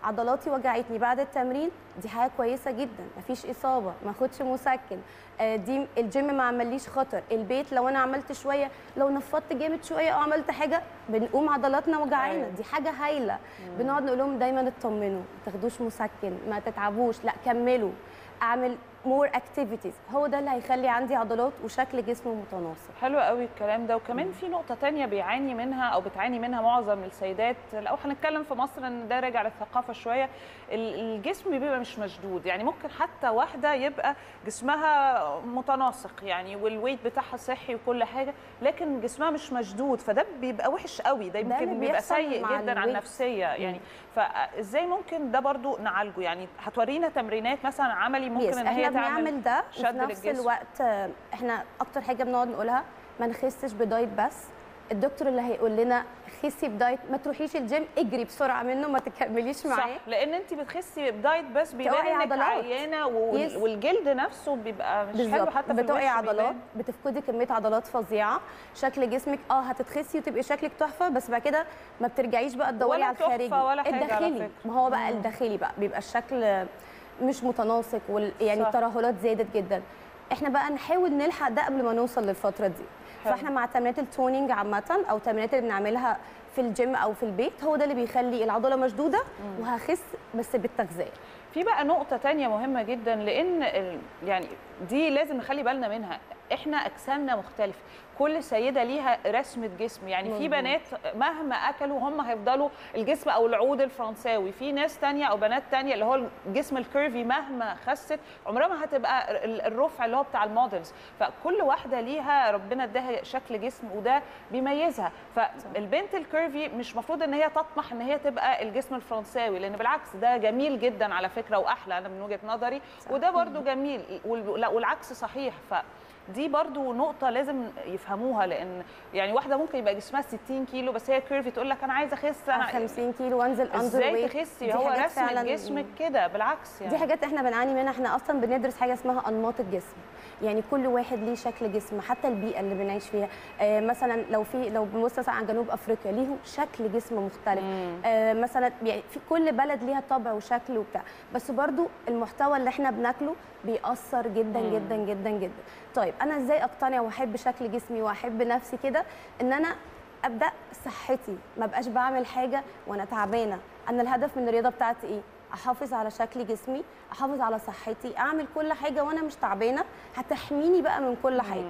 عضلاتي وجعتني بعد التمرين دي حاجه كويسه جدا مفيش اصابه ما اخدش مسكن آه، دي الجيم ما عمليش خطر البيت لو انا عملت شويه لو نفضت جامد شويه او عملت حاجه بنقوم عضلاتنا وجعانا
أيوة.
دي حاجه هايله بنقعد نقول لهم دايما اطمنوا ما تاخدوش مسكن ما تتعبوش لا كملوا اعمل مور اكتيفيتيز هو ده اللي هيخلي عندي عضلات وشكل جسم متناسق
حلو قوي الكلام ده وكمان في نقطة تانية بيعاني منها أو بتعاني منها معظم السيدات لو هنتكلم في مصر إن ده راجع للثقافة شوية ال- الجسم بيبقى مش مشدود يعني ممكن حتى واحدة يبقى جسمها متناسق يعني والويت بتاعها صحي وكل حاجة لكن جسمها مش مشدود فده بيبقى وحش قوي ده
ده اللي
يمكن بيبقى
بيحصل
سيء
مع
جدا على
الويت.
النفسية يعني فازاي ممكن ده برضو نعالجه يعني هتورينا تمرينات مثلا عملي ممكن
يس
ان هي
احنا
تعمل
بنعمل ده وفي
شد
نفس
للجسم.
الوقت آه، احنا اكتر حاجه بنقعد نقولها ما نخسش بدايت بس الدكتور اللي هيقول لنا خسي بدايت ما تروحيش الجيم اجري بسرعه منه ما تكمليش
صح
معاه
لان انت بتخسي بدايت بس بيبان
بتقعي
انك
عضلات.
عيانه وال-
يس.
والجلد نفسه بيبقى مش حلو
بالظبط
حتى في
بتقعي
الوش
عضلات
بيبان.
بتفقدي كميه عضلات فظيعه شكل جسمك اه هتتخسي وتبقي شكلك تحفه بس بعد كده ما بترجعيش بقى تدوري
ولا
على
تحفة
الخارجي
ولا حاجة على
الداخلي
فكرة.
ما هو بقى الداخلي بقى بيبقى الشكل مش متناسق وال... يعني
صح.
الترهلات زادت جدا احنا بقى نحاول نلحق ده قبل ما نوصل للفتره دي
حلو.
فاحنا مع تمرينات التونينج عامه او التمرينات اللي بنعملها في الجيم او في البيت هو ده اللي بيخلي العضله مشدوده وهخس بس بالتغذيه
في بقى نقطة تانية مهمة جدا لأن ال- يعني دي لازم نخلي بالنا منها احنا أجسامنا مختلفة كل سيدة ليها رسمة جسم يعني في
مظبوط.
بنات مهما أكلوا هم هيفضلوا الجسم أو العود الفرنساوي في ناس تانية أو بنات تانية اللي هو الجسم الكيرفي مهما خست عمرها ما هتبقى ال- الرفع اللي هو بتاع المودلز فكل واحدة ليها ربنا اداها شكل جسم وده بيميزها فالبنت الكيرفي مش مفروض ان هي تطمح ان هي تبقى الجسم الفرنساوي لان بالعكس ده جميل جدا على فكره واحلى انا من وجهه نظري وده برضو جميل وال- لا، والعكس صحيح فدي برضو نقطة لازم يفهموها لأن يعني واحدة ممكن يبقى جسمها 60 كيلو بس هي كيرفي تقول لك أنا عايزة أخس
أنا
أنا
50 كيلو وانزل اندر
ازاي
ويت
تخسي هو رسمة جسمك كده بالعكس يعني
دي حاجات احنا بنعاني منها احنا اصلا بندرس حاجه اسمها انماط الجسم يعني كل واحد ليه شكل جسم حتى البيئه اللي بنعيش فيها آه مثلا لو في لو بنبص مثلا على جنوب افريقيا ليهم شكل جسم مختلف آه مثلا يعني في كل بلد ليها طبع وشكل وبتاع بس برضو المحتوى اللي احنا بناكله بيأثر جدا
مم.
جدا جدا جدا طيب انا ازاي اقتنع واحب شكل جسمي واحب نفسي كده ان انا ابدا صحتي ما بقاش بعمل حاجه وانا تعبانه انا الهدف من الرياضه بتاعتي ايه احافظ على شكل جسمي احافظ على صحتي اعمل كل حاجه وانا مش تعبانه هتحميني بقى من كل حاجه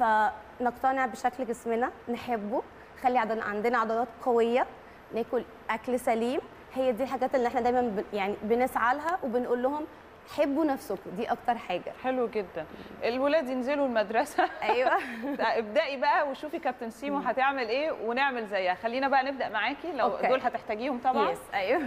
فنقتنع بشكل جسمنا نحبه خلي عضل- عندنا عضلات قويه ناكل اكل سليم هي دي الحاجات اللي احنا دايما بن- يعني بنسعى لها وبنقول لهم حبوا نفسكم دي اكتر حاجه
حلو جدا الولاد ينزلوا المدرسة
ايوه
ابدأي بقى وشوفي كابتن سيمو هتعمل ايه ونعمل زيها خلينا بقى نبدأ معاكي لو
أوكي.
دول هتحتاجيهم طبعا
يس ايوه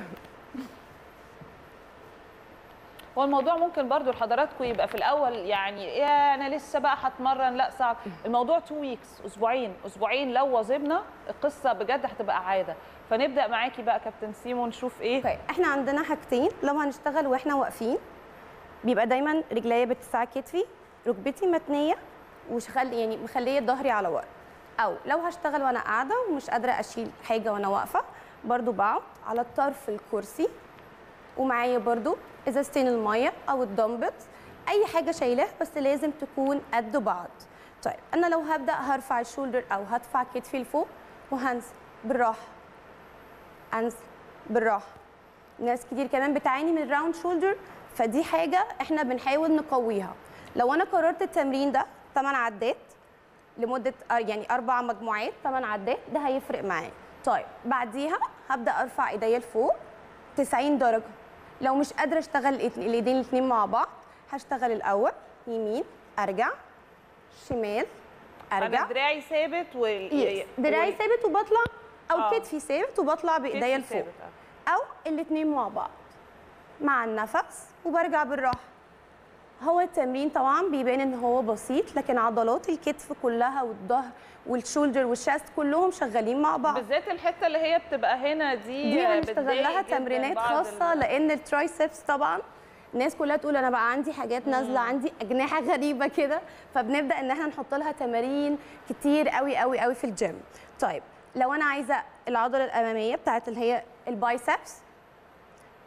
هو الموضوع ممكن برضو لحضراتكم يبقى في الاول يعني يا انا لسه بقى هتمرن لا صعب الموضوع 2 ويكس اسبوعين اسبوعين لو واظبنا القصه بجد هتبقى عاده فنبدا معاكي بقى كابتن سيمو نشوف ايه
اوكي احنا عندنا حاجتين لو هنشتغل واحنا واقفين بيبقى دايما رجليا بتسع كتفي ركبتي متنيه وشخل يعني مخليه ظهري على ورا او لو هشتغل وانا قاعده ومش قادره اشيل حاجه وانا واقفه برضو بقعد على طرف الكرسي ومعايا برضو ازازتين الميه او الدمبلز اي حاجه شايلاها بس لازم تكون قد بعض طيب انا لو هبدا هرفع الشولدر او هدفع كتفي لفوق وهنزل بالراحه انزل بالراحه ناس كتير كمان بتعاني من الراوند شولدر فدي حاجه احنا بنحاول نقويها لو انا قررت التمرين ده 8 عدات لمده آه يعني اربع مجموعات 8 عدات ده هيفرق معايا طيب بعديها هبدا ارفع ايديا لفوق 90 درجه لو مش قادره اشتغل الاتنين- الايدين الاثنين مع بعض هشتغل الاول يمين ارجع شمال ارجع
انا دراعي ثابت و
يس دراعي ثابت وبطلع او
آه.
كتفي ثابت وبطلع بايديا
كتفي
لفوق
ثابت، آه.
او الاثنين مع بعض مع النفس وبرجع بالراحه هو التمرين طبعا بيبان ان هو بسيط لكن عضلات الكتف كلها والظهر والشولدر والشاست كلهم شغالين مع بعض
بالذات الحته اللي هي بتبقى هنا دي
دي هنشتغل
بتضايق
لها
جداً
تمرينات
بعض
خاصه
ال-
لان الترايسبس طبعا الناس كلها تقول انا بقى عندي حاجات نازله عندي اجنحه غريبه كده فبنبدا ان احنا نحط لها تمارين كتير قوي قوي قوي في الجيم طيب لو انا عايزه العضله الاماميه بتاعت اللي هي البايسبس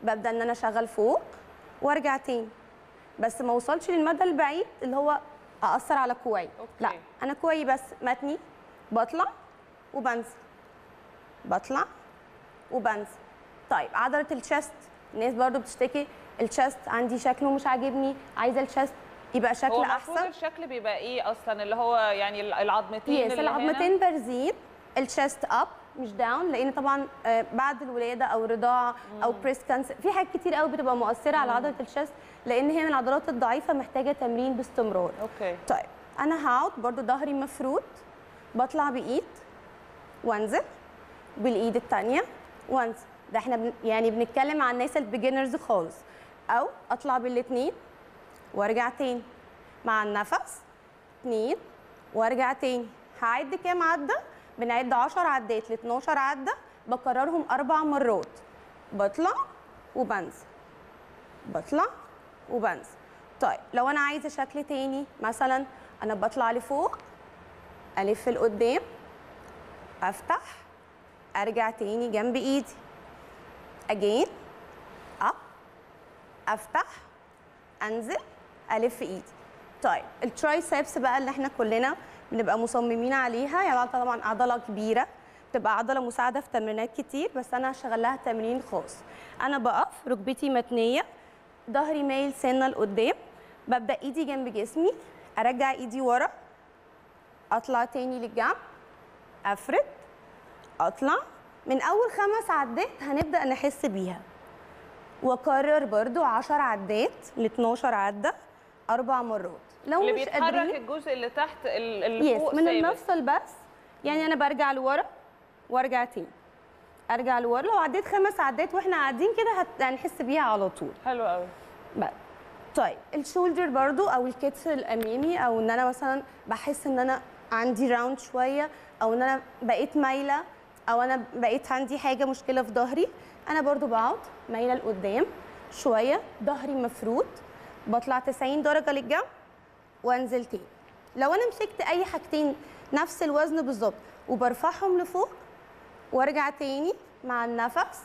ببدا ان انا اشغل فوق وارجع تاني بس ما اوصلش للمدى البعيد اللي هو اثر على كوعي لا انا كوعي بس متني بطلع وبنزل بطلع وبنزل طيب عضله الشست الناس برضو بتشتكي الشست عندي شكله مش عاجبني عايزه الشست يبقى شكل
هو المفروض
احسن
الشكل بيبقى ايه اصلا اللي هو يعني العظمتين
يس
اللي
العظمتين
هنا؟
بارزين الشست اب مش داون لان طبعا آه، بعد الولاده او الرضاعه او بريست كانسر في حاجات كتير قوي بتبقى مؤثره على عضله الشست لان هي من العضلات الضعيفه محتاجه تمرين باستمرار
اوكي
طيب انا هقعد برضو ظهري مفرود بطلع بايد وانزل بالايد الثانيه وانزل ده احنا بن يعني بنتكلم عن الناس البيجنرز خالص او اطلع بالاثنين وارجع تاني مع النفس اتنين وارجع تاني هعد كام عده بنعد 10 عدات ل 12 عده بكررهم اربع مرات بطلع وبنزل بطلع وبنزل طيب لو انا عايزه شكل تاني مثلا انا بطلع لفوق الف لقدام افتح ارجع تاني جنب ايدي اجين اب افتح انزل الف ايدي طيب الترايسبس بقى اللي احنا كلنا بنبقى مصممين عليها يعني عضلة طبعا عضله كبيره بتبقى عضله مساعده في تمرينات كتير بس انا هشغل لها تمرين خاص انا بقف ركبتي متنيه ظهري مايل سنه لقدام ببدا ايدي جنب جسمي ارجع ايدي ورا اطلع تاني للجنب افرد اطلع من اول خمس عدات هنبدا نحس بيها واكرر برضو 10 عدات ل 12 عده اربع مرات لو
اللي
مش
بيتحرك
قادرين
الجزء اللي تحت ال- اللي
يس
فوق
من
ثابت.
المفصل بس يعني انا برجع لورا وارجع تاني ارجع لورا لو عديت خمس عدات واحنا قاعدين كده هت- هنحس بيها على طول
حلو قوي
بقى. طيب الشولدر برضو او الكتف الامامي او ان انا مثلا بحس ان انا عندي راوند شويه او ان انا بقيت مايله او انا بقيت عندي حاجه مشكله في ظهري انا برضو بقعد مايله لقدام شويه ظهري مفرود بطلع 90 درجه للجنب وانزل تاني لو انا مسكت اي حاجتين نفس الوزن بالظبط وبرفعهم لفوق وارجع تاني مع النفس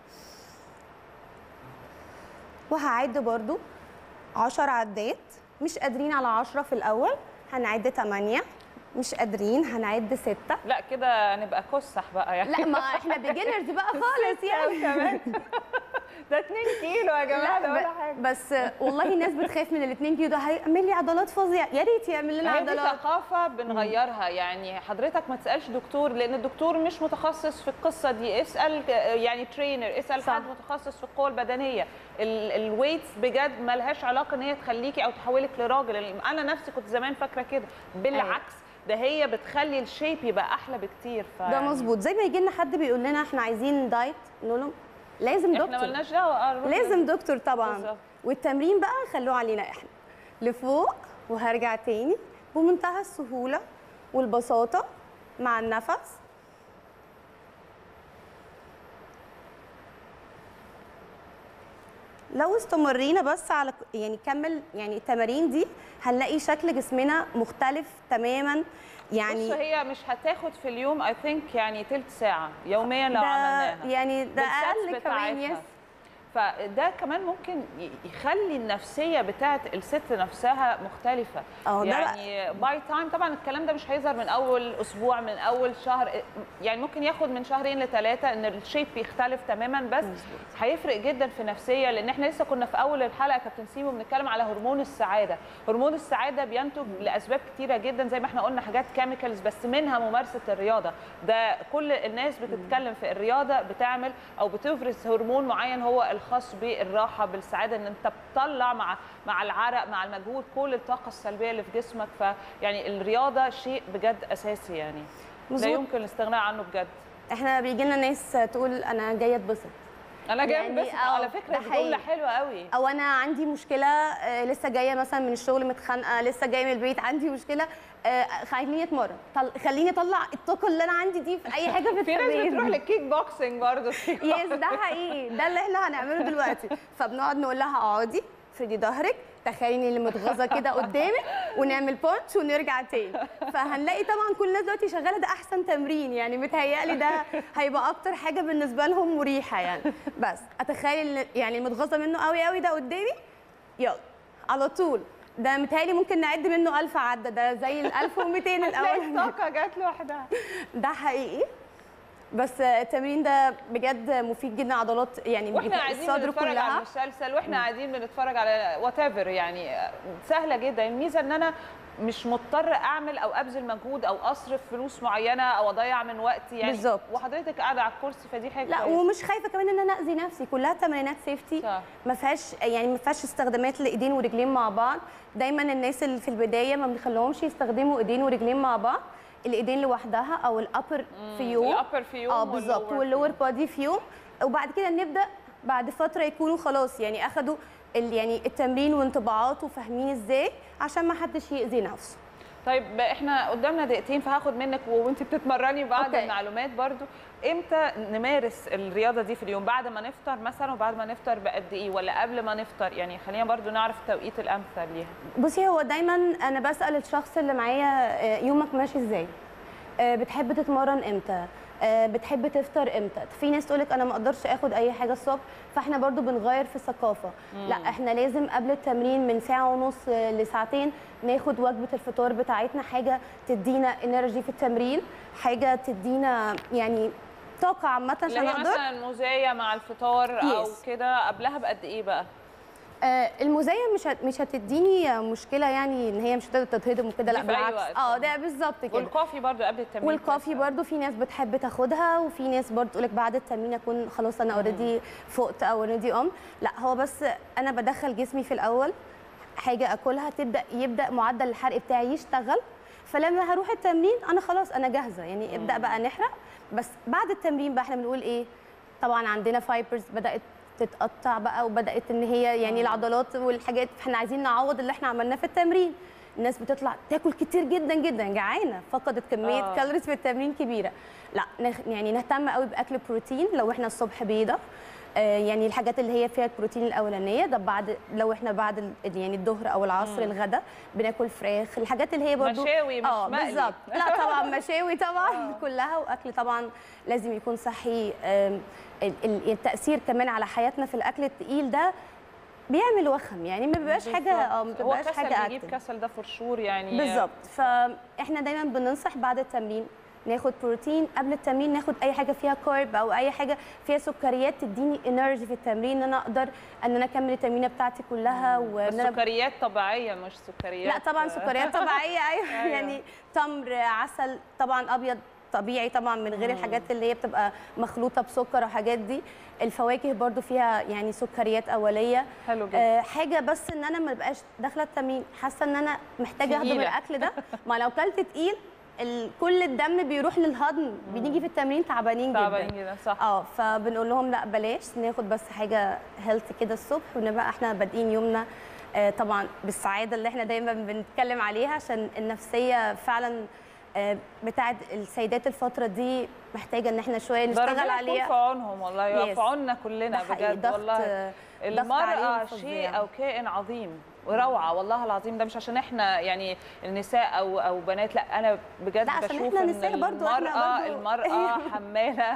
وهعد برضو 10 عدات مش قادرين على 10 في الاول هنعد 8 مش قادرين هنعد 6
لا كده نبقى كسح بقى يعني
لا ما احنا بيجنرز بقى خالص يعني
كمان ده 2 كيلو يا جماعه
لا
ده ولا
ب-
حاجه
بس والله الناس بتخاف من ال 2 كيلو ده هيعمل لي عضلات فظيعه يا ريت يعمل لنا
هي دي
عضلات
ثقافة بنغيرها يعني حضرتك ما تسألش دكتور لأن الدكتور مش متخصص في القصة دي اسأل يعني ترينر اسأل
صح.
حد متخصص في القوة البدنية الويتس بجد ملهاش علاقة إن هي تخليكي أو تحولك لراجل أنا نفسي كنت زمان فاكرة كده بالعكس ده هي بتخلي الشيب يبقى أحلى بكتير ف...
ده مظبوط زي ما يجي لنا حد بيقول لنا احنا عايزين دايت نقول له لازم دكتور
احنا ملناش دعوة آه، نروح
لازم
لل-
دكتور طبعا
بالظبط.
والتمرين بقى خلوه علينا احنا لفوق وهرجع تاني بمنتهى السهوله والبساطه مع النفس لو استمرينا بس على يعني كمل يعني التمارين دي هنلاقي شكل جسمنا مختلف تماما يعني
بص هي مش هتاخد في اليوم اي ثينك يعني تلت ساعة يوميا لو
ده
عملناها
يعني ده
بالساتس
اقل كمان
بتاعتها.
يس
فده كمان ممكن ي- يخلي النفسيه بتاعت الست نفسها مختلفه
أهو ده
يعني باي تايم طبعا الكلام ده مش هيظهر من اول اسبوع من اول شهر يعني ممكن ياخد من شهرين لثلاثه ان الشيب يختلف تماما بس هيفرق جدا في نفسيه لان احنا لسه كنا في اول الحلقه كابتن سيمو بنتكلم على هرمون السعاده هرمون السعاده بينتج لاسباب كتيره جدا زي ما احنا قلنا حاجات كيميكالز بس منها ممارسه الرياضه ده كل الناس بتتكلم في الرياضه بتعمل او بتفرز هرمون معين هو الخاص بالراحه بالسعاده ان انت بتطلع مع مع العرق مع المجهود كل الطاقه السلبيه اللي في جسمك فيعني الرياضه شيء بجد اساسي يعني لا
مظبوط.
يمكن الاستغناء عنه بجد
احنا بيجي لنا ناس تقول انا جايه اتبسط
انا جايه
يعني
بس
أو
على فكره
ده
دي
حقيقي.
جمله حلوه قوي
او انا عندي مشكله آه، لسه جايه مثلا من الشغل متخانقه لسه جايه من البيت عندي مشكله آه، خليني اتمرن طل... خليني اطلع الطاقه اللي انا عندي دي في اي حاجه في
في ناس
التمرين
بتروح للكيك بوكسنج برضه
يس ده حقيقي ده اللي احنا هنعمله دلوقتي فبنقعد نقول لها اقعدي افردي ظهرك تخيلي اللي متغاظه كده قدامك ونعمل بونش ونرجع تاني فهنلاقي طبعا كل الناس دلوقتي شغاله ده احسن تمرين يعني متهيألي ده هيبقى اكتر حاجه بالنسبه لهم مريحه يعني بس اتخيل اللي- يعني المتغاظه منه قوي قوي ده قدامي يلا على طول ده متهيألي ممكن نعد منه 1000 عدة ده زي ال 1200
هتلاقي
الأول
الطاقه جت لوحدها
ده حقيقي بس التمرين ده بجد مفيد جدا عضلات يعني
واحنا قاعدين
الصدر
بنتفرج على
كلها
المسلسل واحنا قاعدين بنتفرج على وات ايفر يعني سهله جدا الميزه ان انا مش مضطر اعمل او ابذل مجهود او اصرف فلوس معينه او اضيع من وقتي يعني
بالظبط.
وحضرتك قاعده على الكرسي فدي حاجه
لا
كويسة.
ومش خايفه كمان ان انا اذي نفسي كلها تمرينات سيفتي
صح.
ما فيهاش يعني ما فيهاش استخدامات لايدين ورجلين مع بعض دايما الناس اللي في البدايه ما بنخليهمش يستخدموا ايدين ورجلين مع بعض الايدين لوحدها او الابر في يوم
الابر في يوم
اه بالظبط
والlower في
واللور بادي في يوم وبعد كده نبدا بعد فتره يكونوا خلاص يعني اخدوا ال- يعني التمرين وانطباعاته فاهمين ازاي عشان ما حدش يأذي نفسه
طيب احنا قدامنا دقيقتين فهاخد منك وانت بتتمرني بعض
أوكي.
المعلومات برضو امتى نمارس الرياضه دي في اليوم بعد ما نفطر مثلا وبعد ما نفطر بقد ايه ولا قبل ما نفطر يعني خلينا برضو نعرف التوقيت الامثل ليها
بصي هو دايما انا بسال الشخص اللي معايا آه، يومك ماشي ازاي آه، بتحب تتمرن امتى آه، بتحب تفطر امتى في ناس تقولك انا ما اقدرش اخد اي حاجه الصبح فاحنا برضو بنغير في الثقافه لا احنا لازم قبل التمرين من ساعه ونص آه، لساعتين ناخد وجبه الفطار بتاعتنا حاجه تدينا انرجي في التمرين حاجه تدينا يعني طاقه عامه
اللي
عشان
هي
اقدر
مثلا موزايه مع الفطار او
Yes.
كده قبلها بقد ايه بقى
آه، المزايا مش هت- مش هتديني مشكله يعني ان هي مش هتقدر تتهضم وكده لا
دي في أي
بالعكس
وقت
اه
طبعاً.
ده بالظبط كده
والكوفي برضو قبل التمرين
والكوفي
كويس.
برضو في ناس بتحب تاخدها وفي ناس برضو تقولك بعد التمرين اكون خلاص انا اوريدي فقت او اوريدي ام لا هو بس انا بدخل جسمي في الاول حاجه اكلها تبدا يبدا معدل الحرق بتاعي يشتغل فلما هروح التمرين انا خلاص انا جاهزه يعني ابدا بقى نحرق بس بعد التمرين بقى احنا بنقول ايه طبعا عندنا فايبرز بدات تتقطع بقى وبدات ان هي يعني العضلات والحاجات احنا عايزين نعوض اللي احنا عملناه في التمرين الناس بتطلع تاكل كتير جدا جدا جعانه فقدت كميه
آه.
كالوريز في التمرين كبيره لا نخ- يعني نهتم قوي باكل بروتين لو احنا الصبح بيضه آه، يعني الحاجات اللي هي فيها البروتين الاولانيه ده بعد لو احنا بعد ال- يعني الظهر او العصر الغدا بناكل فراخ الحاجات اللي هي برضو
مشاوي مش
اه
مقلي.
بالظبط لا طبعا مشاوي طبعا كلها واكل طبعا لازم يكون صحي آم، ال- ال- التاثير كمان على حياتنا في الاكل التقيل ده بيعمل وخم يعني ما بيبقاش حاجه اه ما
هو
بتبقاش
كسل
حاجه
بيجيب
اكتف
كسل ده فرشور يعني
بالظبط فاحنا دايما بننصح بعد التمرين ناخد بروتين قبل التمرين ناخد اي حاجه فيها كارب او اي حاجه فيها سكريات تديني انرجي في التمرين ان انا اقدر ان انا اكمل التمرينه بتاعتي كلها
بس
وان انا
سكريات طبيعيه مش سكريات
لا طبعا سكريات طبيعيه ايوه
أيوة.
يعني تمر عسل طبعا ابيض طبيعي طبعا من غير الحاجات اللي هي بتبقى مخلوطه بسكر وحاجات دي الفواكه برضو فيها يعني سكريات اوليه
حلو جدا
آه حاجه بس ان انا ما بقاش داخله التمرين حاسه ان انا محتاجه اهضم
تقيلة.
الاكل ده ما لو كلت تقيل ال- كل الدم بيروح للهضم بنيجي في التمرين تعبانين جدا
تعبانين جدا صح
اه فبنقول لهم لا بلاش ناخد بس حاجه هيلث كده الصبح ونبقى احنا بادئين يومنا آه، طبعا بالسعاده اللي احنا دايما بنتكلم عليها عشان النفسيه فعلا آه، بتاعت السيدات الفتره دي محتاجه ان احنا شويه
ده
نشتغل
ربنا يكون في
عليها
عونهم والله يقف
Yes.
في عوننا كلنا
ده حقيقي،
بجد
ضغط-
والله
ضغط
المرأة
عليهم
شيء
فظيع.
أو كائن عظيم وروعة والله العظيم ده مش عشان احنا يعني النساء أو أو بنات لا أنا بجد
لا، عشان
بشوف
احنا
إن
نساء برضو، احنا
المرأة
برضو-
المرأة حمالة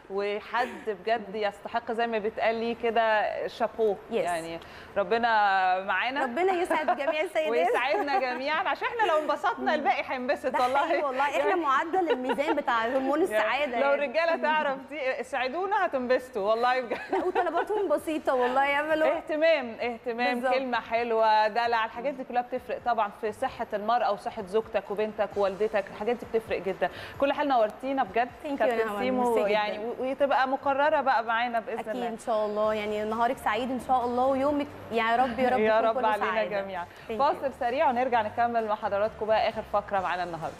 وحد بجد يستحق زي ما بتقال لي كده شابوه
Yes.
يعني ربنا معانا
ربنا يسعد جميع السيدات
ويسعدنا جميعا عشان احنا لو انبسطنا الباقي هينبسط
ده
والله
حقيقي والله احنا
يعني-
معدل الميزان بتاع هرمون السعاده
لو
يعني.
الرجاله تعرف دي اسعدونا هتنبسطوا والله بجد
لا وطلباتهم بسيطه والله يعملوا
اهتمام اهتمام
بالظبط.
كلمه حلوه دلع الحاجات دي كلها بتفرق طبعا في صحه المراه وصحه زوجتك وبنتك ووالدتك الحاجات دي بتفرق جدا كل حال نورتينا بجد
Thank you يا
كابتن
نهى،
سيمو
ميرسي جداً.
يعني و- وتبقى مقرره بقى معانا باذن
اكيد
الله
ان شاء الله يعني نهارك سعيد ان شاء الله ويومك يا رب يا رب
يا
يكون
رب
كله
علينا
سعادة.
جميعا
Thank you.
فاصل سريع ونرجع نكمل مع حضراتكم بقى اخر فقره معانا النهارده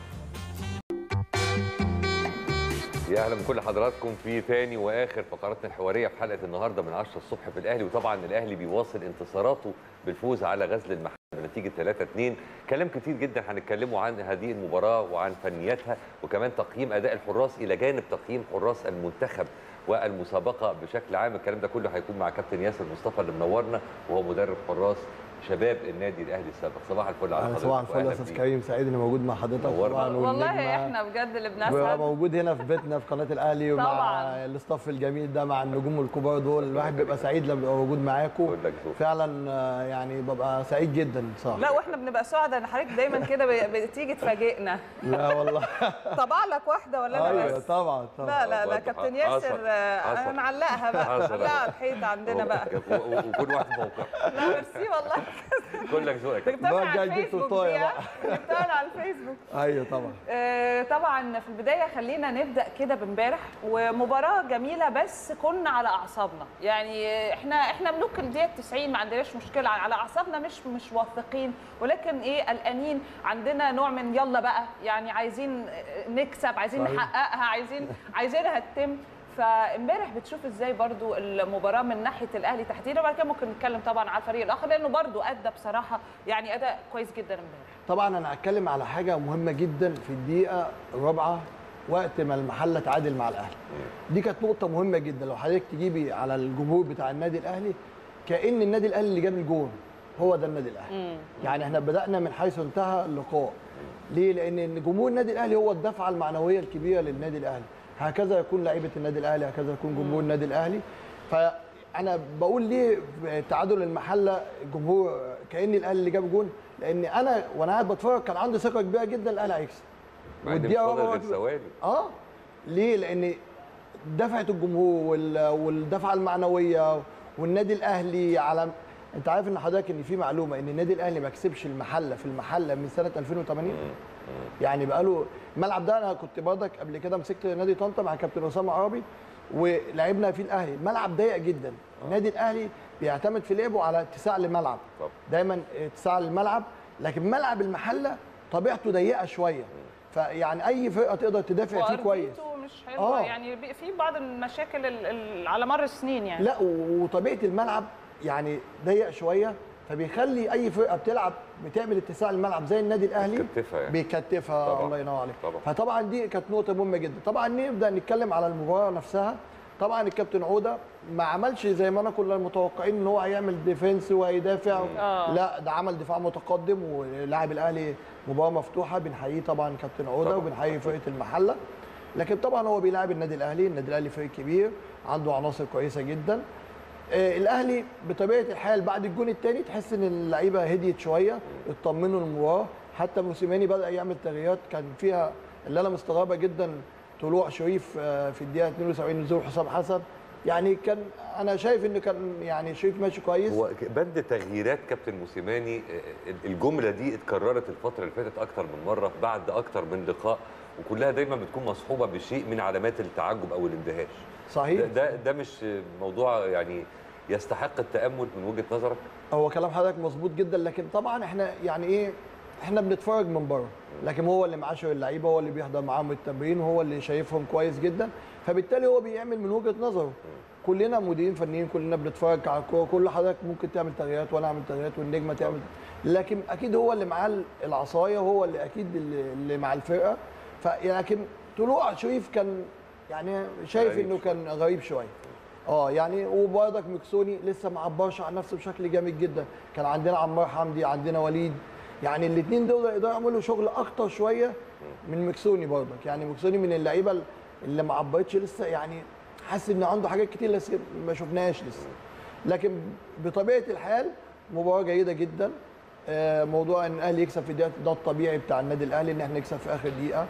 يا اهلا بكل حضراتكم في ثاني واخر فقراتنا الحواريه في حلقه النهارده من 10 الصبح في الاهلي وطبعا الاهلي بيواصل انتصاراته بالفوز على غزل المحله من نتيجه 3 2 كلام كتير جدا هنتكلموا عن هذه المباراه وعن فنياتها وكمان تقييم اداء الحراس الى جانب تقييم حراس المنتخب والمسابقه بشكل عام الكلام ده كله هيكون مع كابتن ياسر مصطفى اللي منورنا وهو مدرب حراس شباب النادي الاهلي السابق صباح الفل على حضرتك
صباح الفل يا
وأهلاً
استاذ
بيك.
كريم سعيد اني موجود مع حضرتك
نورنا.
طبعا
والله
والنجمة
احنا بجد اللي
ببقى
بنسعد
موجود هنا في بيتنا في قناه الاهلي ومع
طبعاً.
الاستاف الجميل ده مع النجوم الكبار دول الواحد بيبقى سعيد لما بيبقى موجود معاكم فعلا آه، يعني ببقى سعيد جدا صح
لا واحنا بنبقى سعداء ان حضرتك دايما كده ب- بتيجي تفاجئنا
لا والله
طبع لك واحده ولا انا
ايوه
بس
طبعا طبعا
لا لا لا كابتن ياسر آه،
حصل.
انا معلقها بقى
حصل.
معلقها على الحيط عندنا بقى
و- و- وكل واحد في موقع
لا ميرسي والله
كلك ذوقك
جبتها من
بقى
على
جاي جبت
الفيسبوك
الطاية
دي
بقى.
ها؟ جبتها من على الفيسبوك
ايوه طبعا
آه، طبعا في البدايه خلينا نبدا كده بامبارح ومباراه جميله بس كنا على اعصابنا يعني آه، احنا احنا ملوك الدقيقه 90 ما عندناش مشكله على اعصابنا مش مش واثقين ولكن ايه قلقانين عندنا نوع من يلا بقى يعني عايزين آه، نكسب عايزين
صحيح.
نحققها عايزين عايزينها تتم فامبارح بتشوف ازاي برضو المباراه من ناحيه الاهلي تحديدا وبعد كده ممكن نتكلم طبعا على الفريق الاخر لانه برضو ادى بصراحه يعني اداء كويس جدا امبارح
طبعا انا هتكلم على حاجه مهمه جدا في الدقيقه الرابعه وقت ما المحله تعادل مع الاهلي دي كانت نقطه مهمه جدا لو حضرتك تجيبي على الجمهور بتاع النادي الاهلي كان النادي الاهلي اللي جاب الجون هو ده النادي الاهلي يعني احنا بدانا من حيث انتهى اللقاء ليه لان جمهور النادي الاهلي هو الدفعه المعنويه الكبيره للنادي الاهلي هكذا يكون لعيبه النادي الاهلي هكذا يكون جمهور النادي الاهلي فانا بقول ليه في تعادل المحله الجمهور كان الاهلي اللي جاب جون لان انا وانا قاعد بتفرج كان عندي ثقه كبيره جدا الاهلي هيكسب
مع ان مش
والدقيقة
فاضل
رابعة
غير
وقت-
ثواني
اه ليه لان دفعه الجمهور وال- والدفعه المعنويه والنادي الاهلي على انت عارف ان حضرتك ان في معلومه ان النادي الاهلي ما كسبش المحله في المحله من سنه 2008 يعني بقاله الملعب ده انا كنت برضك قبل كده مسكت نادي طنطا مع كابتن اسامه عربي ولعبنا فيه الاهلي الملعب ضيق جدا النادي الاهلي بيعتمد في لعبه على اتساع الملعب دايما اتساع الملعب لكن ملعب المحله طبيعته ضيقه شويه فيعني اي فرقه تقدر تدافع فيه كويس
وأرضيته مش حلوه
آه.
يعني بي- في بعض المشاكل ال- ال- على مر السنين يعني
لا و- وطبيعه الملعب يعني ضيق شويه فبيخلي اي فرقه بتلعب بتعمل اتساع الملعب زي النادي الاهلي
بيكتفها يعني.
بيكتفها
طبعاً.
الله ينور عليك
طبعاً.
فطبعا دي كانت نقطه مهمه جدا طبعا نبدا نتكلم على المباراه نفسها طبعا الكابتن عوده ما عملش زي ما انا كنا متوقعين ان هو هيعمل ديفنس وهيدافع
آه.
لا ده عمل دفاع متقدم ولاعب الاهلي مباراه مفتوحه بنحييه طبعا كابتن عوده
طبعاً.
وبنحيي فرقه المحله لكن طبعا هو بيلاعب النادي الاهلي النادي الاهلي فريق كبير عنده عناصر كويسه جدا آه، الاهلي بطبيعه الحال بعد الجون الثاني تحس ان اللعيبه هديت شويه اطمنوا المباراه حتى موسيماني بدا يعمل تغييرات كان فيها اللي انا مستغربه جدا طلوع شريف آه، في الدقيقه 72 نزول حسام حسن يعني كان انا شايف انه كان يعني شريف ماشي كويس
هو بند تغييرات كابتن موسيماني آه، الجمله دي اتكررت الفتره اللي فاتت اكتر من مره بعد اكتر من لقاء وكلها دايما بتكون مصحوبه بشيء من علامات التعجب او الاندهاش
صحيح.
ده ده, ده مش موضوع يعني يستحق التامل من وجهه نظرك
هو كلام حضرتك مظبوط جدا لكن طبعا احنا يعني ايه احنا بنتفرج من بره لكن هو اللي معاشر اللعيبه هو اللي بيحضر معاهم التمرين وهو اللي شايفهم كويس جدا فبالتالي هو بيعمل من وجهه نظره كلنا مديرين فنيين كلنا بنتفرج على الكوره كل حضرتك ممكن تعمل تغييرات وانا اعمل تغييرات والنجمه تعمل لكن اكيد هو اللي معاه العصايه وهو اللي اكيد اللي, اللي مع الفرقه فلكن طلوع شريف كان يعني شايف
غريب
انه كان غريب شويه اه يعني وبرضك مكسوني لسه ما عبرش عن نفسه بشكل جامد جدا كان عندنا عمار حمدي عندنا وليد يعني الاثنين دول يقدروا يعملوا شغل اكتر شويه من مكسوني برضك يعني مكسوني من اللعيبه اللي ما عبرتش لسه يعني حاسس ان عنده حاجات كتير لسه ما شفناهاش لسه لكن بطبيعه الحال مباراه جيده جدا آه، موضوع ان الاهلي يكسب في الدقيقه ده الطبيعي بتاع النادي الاهلي ان احنا نكسب في اخر دقيقه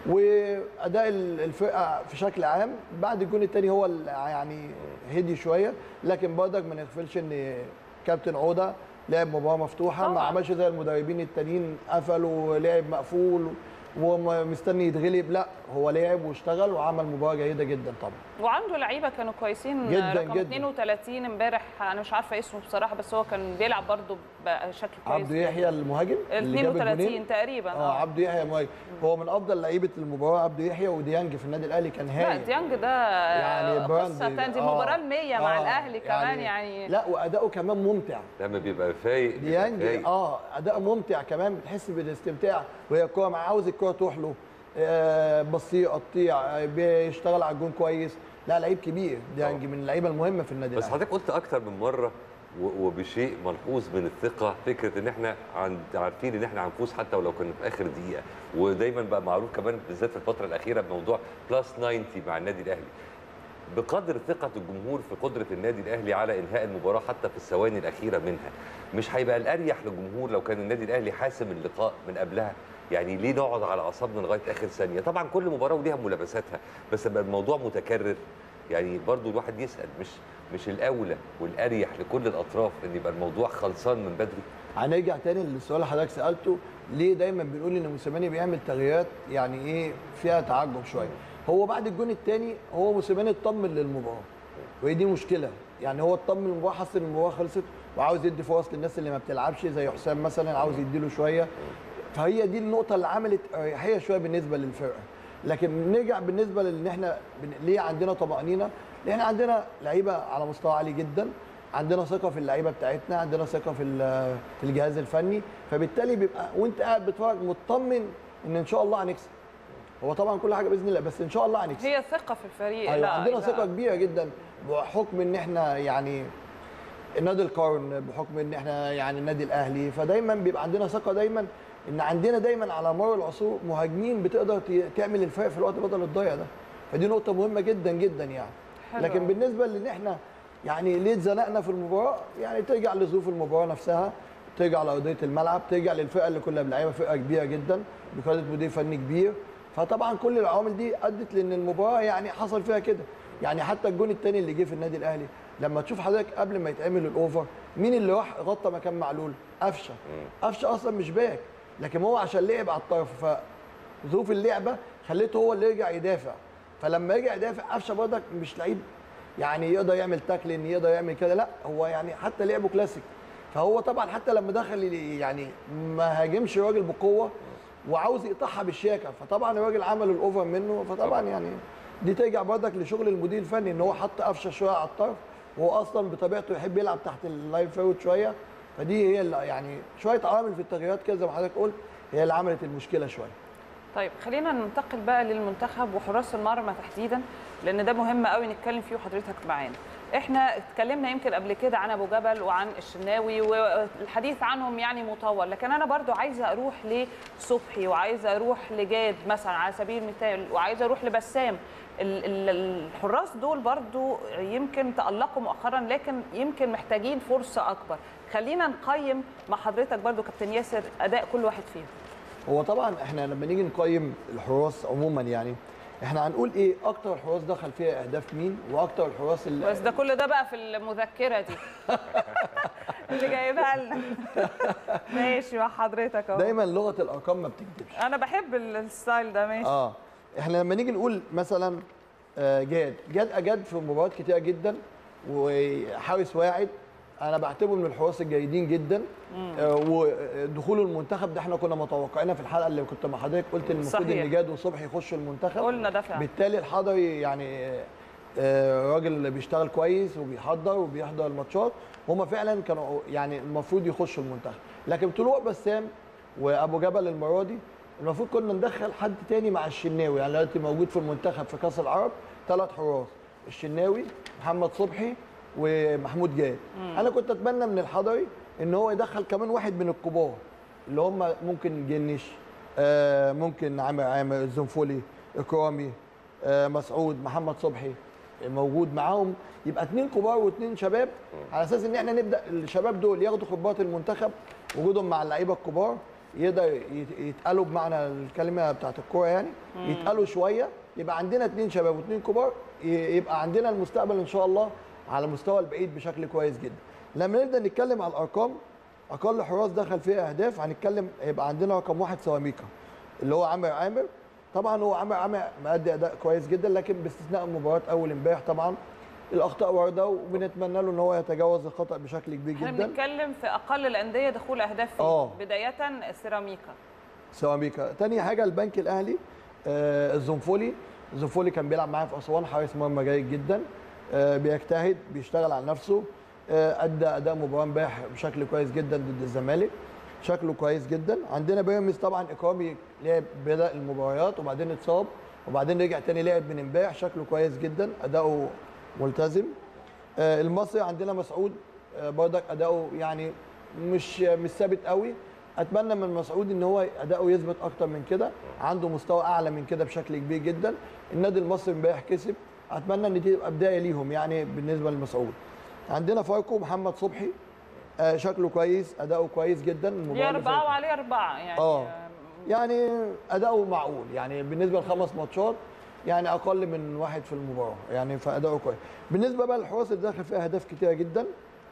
واداء الفرقه في شكل عام بعد الجون الثاني هو اللي يعني هدي شويه لكن برضك ما نغفلش ان كابتن عوده لعب مباراه مفتوحه ما
طبعاً.
عملش زي المدربين التانيين قفل ولعب مقفول ومستني يتغلب لا هو لعب واشتغل وعمل مباراه جيده جدا طبعا
وعنده لعيبه كانوا كويسين
جداً
رقم
جداً.
32 امبارح انا مش عارفه اسمه بصراحه بس هو كان بيلعب برضه بقى شكل كويس
عبده يحيى المهاجم اللي جاب
32
الجونين.
تقريبا
اه عبده يحيى مهاجم هو من افضل لعيبه المباراه عبده يحيى وديانج في النادي الاهلي كان
لا
هايل
ديانج ده
يعني براند
قصه تانية دي
آه،
المباراه ال100 مع
آه،
الاهلي كمان يعني
لا واداؤه كمان ممتع
لما بيبقى فايق بيبقى
ديانج
فايق.
اه اداء ممتع كمان بتحس بالاستمتاع وهي الكوره معاه عاوز الكوره تروح له آه بصيه قطيع آه بيشتغل على الجون كويس لا لعيب كبير ديانج من اللعيبه المهمه في النادي
بس
الاهلي
حضرتك قلت اكتر من مره و- وبشيء ملحوظ من الثقه فكره ان احنا عن- عارفين ان احنا هنفوز حتى ولو كنا في اخر دقيقه ودايما بقى معروف كمان بالذات في الفتره الاخيره بموضوع بلس 90 مع النادي الاهلي بقدر ثقه الجمهور في قدره النادي الاهلي على انهاء المباراه حتى في الثواني الاخيره منها مش هيبقى الاريح للجمهور لو كان النادي الاهلي حاسم اللقاء من قبلها يعني ليه نقعد على اعصابنا لغايه اخر ثانيه طبعا كل مباراه وليها ملابساتها بس لما الموضوع متكرر يعني برضو الواحد يسال مش مش الاولى والاريح لكل الاطراف ان يبقى الموضوع خلصان من بدري
هنرجع تاني للسؤال اللي حضرتك سالته ليه دايما بنقول ان موسيماني بيعمل تغييرات يعني ايه فيها تعجب شويه هو بعد الجون الثاني هو موسيماني اطمن للمباراه وهي دي مشكله يعني هو اطمن للمباراه حس ان المباراه خلصت وعاوز يدي فرص للناس اللي ما بتلعبش زي حسام مثلا عاوز يديله شويه فهي دي النقطه اللي عملت اريحيه شويه بالنسبه للفرقه لكن نرجع بالنسبه لان احنا بن- ليه عندنا طمانينه لان احنا عندنا لعيبه على مستوى عالي جدا عندنا ثقه في اللعيبه بتاعتنا عندنا ثقه في ال- في الجهاز الفني فبالتالي بيبقى وانت قاعد بتتفرج مطمن ان ان شاء الله هنكسب هو طبعا كل حاجه باذن الله بس ان شاء الله هنكسب
هي ثقه في الفريق
ايوه
لا
عندنا
لا.
ثقه كبيره جدا بحكم ان احنا يعني نادي القرن بحكم ان احنا يعني النادي الاهلي فدايما بيبقى عندنا ثقه دايما ان عندنا دايما على مر العصور مهاجمين بتقدر ت- تعمل الفرق في الوقت بدل الضايع ده فدي نقطه مهمه جدا جدا يعني
حلو.
لكن بالنسبه لان احنا يعني ليه اتزنقنا في المباراه يعني ترجع لظروف المباراه نفسها ترجع لارضيه الملعب ترجع للفرقه اللي كنا بنلعبها فرقه كبيره جدا بقياده مدير فني كبير فطبعا كل العوامل دي ادت لان المباراه يعني حصل فيها كده يعني حتى الجون الثاني اللي جه في النادي الاهلي لما تشوف حضرتك قبل ما يتعمل الاوفر مين اللي راح غطى مكان معلول قفشه قفشه اصلا مش باك لكن هو عشان لعب على الطرف فظروف اللعبه خليته هو اللي يرجع يدافع فلما رجع يدافع قفشه برضك مش لعيب يعني يقدر يعمل تاكلين يقدر يعمل كده لا هو يعني حتى لعبه كلاسيك فهو طبعا حتى لما دخل يعني ما هاجمش الراجل بقوه وعاوز يقطعها بالشياكه فطبعا الراجل عمل الاوفر منه فطبعا يعني دي ترجع برضك لشغل المدير الفني ان هو حط قفشه شويه على الطرف وهو اصلا بطبيعته يحب يلعب تحت اللاين فيرود شويه فدي هي اللي يعني شويه عوامل في التغييرات كده زي ما حضرتك قلت هي اللي عملت المشكله شويه
طيب خلينا ننتقل بقى للمنتخب وحراس المرمى تحديدا لان ده مهم قوي نتكلم فيه وحضرتك معانا احنا اتكلمنا يمكن قبل كده عن ابو جبل وعن الشناوي والحديث عنهم يعني مطول لكن انا برضو عايزه اروح لصبحي وعايزه اروح لجاد مثلا على سبيل المثال وعايزه اروح لبسام ال- ال- الحراس دول برضو يمكن تألقوا مؤخرا لكن يمكن محتاجين فرصة أكبر خلينا نقيم مع حضرتك برضو كابتن ياسر أداء كل واحد فيهم
هو طبعا احنا لما نيجي نقيم الحراس عموما يعني احنا هنقول ايه اكتر حراس دخل فيها اهداف مين واكتر الحراس اللي
بس ده كل ده بقى في المذكرة دي اللي جايبها لنا ماشي مع حضرتك اهو
دايما لغه الارقام ما بتكذبش
انا بحب ال- الستايل ده ماشي
اه احنا لما نيجي نقول مثلا آه، جاد جاد اجاد في مباريات كتيره جدا وحارس واعد انا بعتبره من الحراس الجيدين جدا آه، ودخوله المنتخب ده احنا كنا متوقعينها في الحلقه اللي كنت مع حضرتك قلت ان المفروض
صحيح.
ان جاد وصبحي يخشوا المنتخب
قلنا ده فعلا
بالتالي الحضري يعني آه، راجل بيشتغل كويس وبيحضر وبيحضر الماتشات هما فعلا كانوا يعني المفروض يخشوا المنتخب لكن طلوع بسام وابو جبل المره دي المفروض كنا ندخل حد تاني مع الشناوي يعني دلوقتي موجود في المنتخب في كاس العرب ثلاث حراس الشناوي محمد صبحي ومحمود جاد
مم.
انا كنت اتمنى من الحضري ان هو يدخل كمان واحد من الكبار اللي هم ممكن جنش آه ممكن عامر عامر الزنفولي اكرامي آه مسعود محمد صبحي موجود معاهم يبقى اثنين كبار واثنين شباب على اساس ان احنا نبدا الشباب دول ياخدوا خبرات المنتخب وجودهم مع اللعيبه الكبار يقدر يت- يتقالوا بمعنى الكلمه بتاعت الكوره يعني
مم.
يتقالوا شويه يبقى عندنا اثنين شباب واثنين كبار ي- يبقى عندنا المستقبل ان شاء الله على المستوى البعيد بشكل كويس جدا لما نبدا نتكلم على الارقام اقل حراس دخل فيها اهداف هنتكلم هيبقى عندنا رقم واحد سواميكا اللي هو عامر عامر طبعا هو عامر عامر مادي اداء كويس جدا لكن باستثناء مباراه اول امبارح طبعا الاخطاء وارده وبنتمنى له ان هو يتجاوز الخطا بشكل كبير
احنا
جدا
بنتكلم في اقل الانديه دخول اهداف فيه
آه.
بدايه السيراميكا
سيراميكا تاني حاجه البنك الاهلي آه الزنفولي الزنفولي كان بيلعب معايا في اسوان حارس مرمى جيد جدا آه بيجتهد بيشتغل على نفسه آه ادى اداء مباراه امبارح بشكل كويس جدا ضد الزمالك شكله كويس جدا عندنا بيراميدز طبعا اكرامي لعب بدا المباريات وبعدين اتصاب وبعدين رجع تاني لعب من امبارح شكله كويس جدا اداؤه ملتزم آه المصري عندنا مسعود آه برضك اداؤه يعني مش مش ثابت قوي اتمنى من مسعود ان هو اداؤه يثبت اكتر من كده عنده مستوى اعلى من كده بشكل كبير جدا النادي المصري امبارح كسب اتمنى ان دي تبقى بدايه ليهم يعني بالنسبه لمسعود عندنا فاركو محمد صبحي آه شكله كويس اداؤه كويس جدا
ليه
المباراه اللي
اربعه
فاتت.
وعليه اربعه يعني
اه يعني اداؤه معقول يعني بالنسبه لخمس ماتشات يعني اقل من واحد في المباراه يعني فاداؤه كويس بالنسبه بقى للحراس اللي دخل فيها اهداف كتيره جدا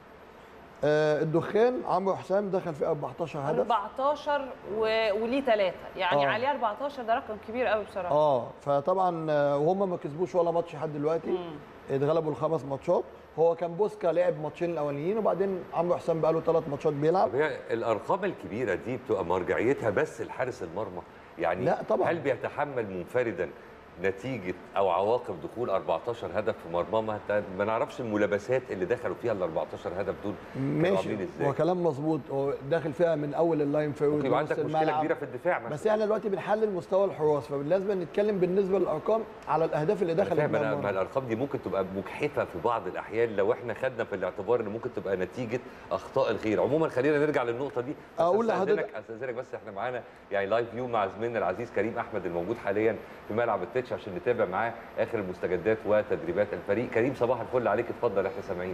آه الدخان عمرو حسام دخل فيه 14 هدف
14 و... وليه ثلاثه يعني
آه.
عليه 14 ده رقم كبير قوي بصراحه
اه فطبعا آه، وهم ما كسبوش ولا ماتش لحد دلوقتي اتغلبوا الخمس ماتشات هو كان بوسكا لعب ماتشين الاولانيين وبعدين عمرو حسام بقى له ثلاث ماتشات بيلعب
طب هي الارقام الكبيره دي بتبقى مرجعيتها بس لحارس المرمى يعني
لا طبعاً.
هل بيتحمل منفردا نتيجه او عواقب دخول 14 هدف في مرمى ما ت- ما نعرفش الملابسات اللي دخلوا فيها ال 14 هدف دول كانوا
ماشي
عاملين ازاي
هو كلام مظبوط هو داخل فيها من اول اللاين فيرود
ممكن يبقى
لنص
عندك مشكله
الملعب.
كبيره في الدفاع مثلا
بس احنا دلوقتي بنحلل مستوى الحراس فلازم نتكلم بالنسبه للارقام على الاهداف اللي
أنا
دخلت
فاهم انا
مرمى.
ما الارقام دي ممكن تبقى مجحفه في بعض الاحيان لو احنا خدنا في الاعتبار ان ممكن تبقى نتيجه اخطاء الغير عموما خلينا نرجع للنقطه دي بس
أقول
استاذنك
لحضرتك-
استاذنك بس احنا معانا يعني لايف فيو مع زميلنا العزيز كريم احمد الموجود حاليا في ملعب التتش عشان نتابع معاه اخر المستجدات وتدريبات الفريق كريم صباح الفل عليك اتفضل احنا سامعينك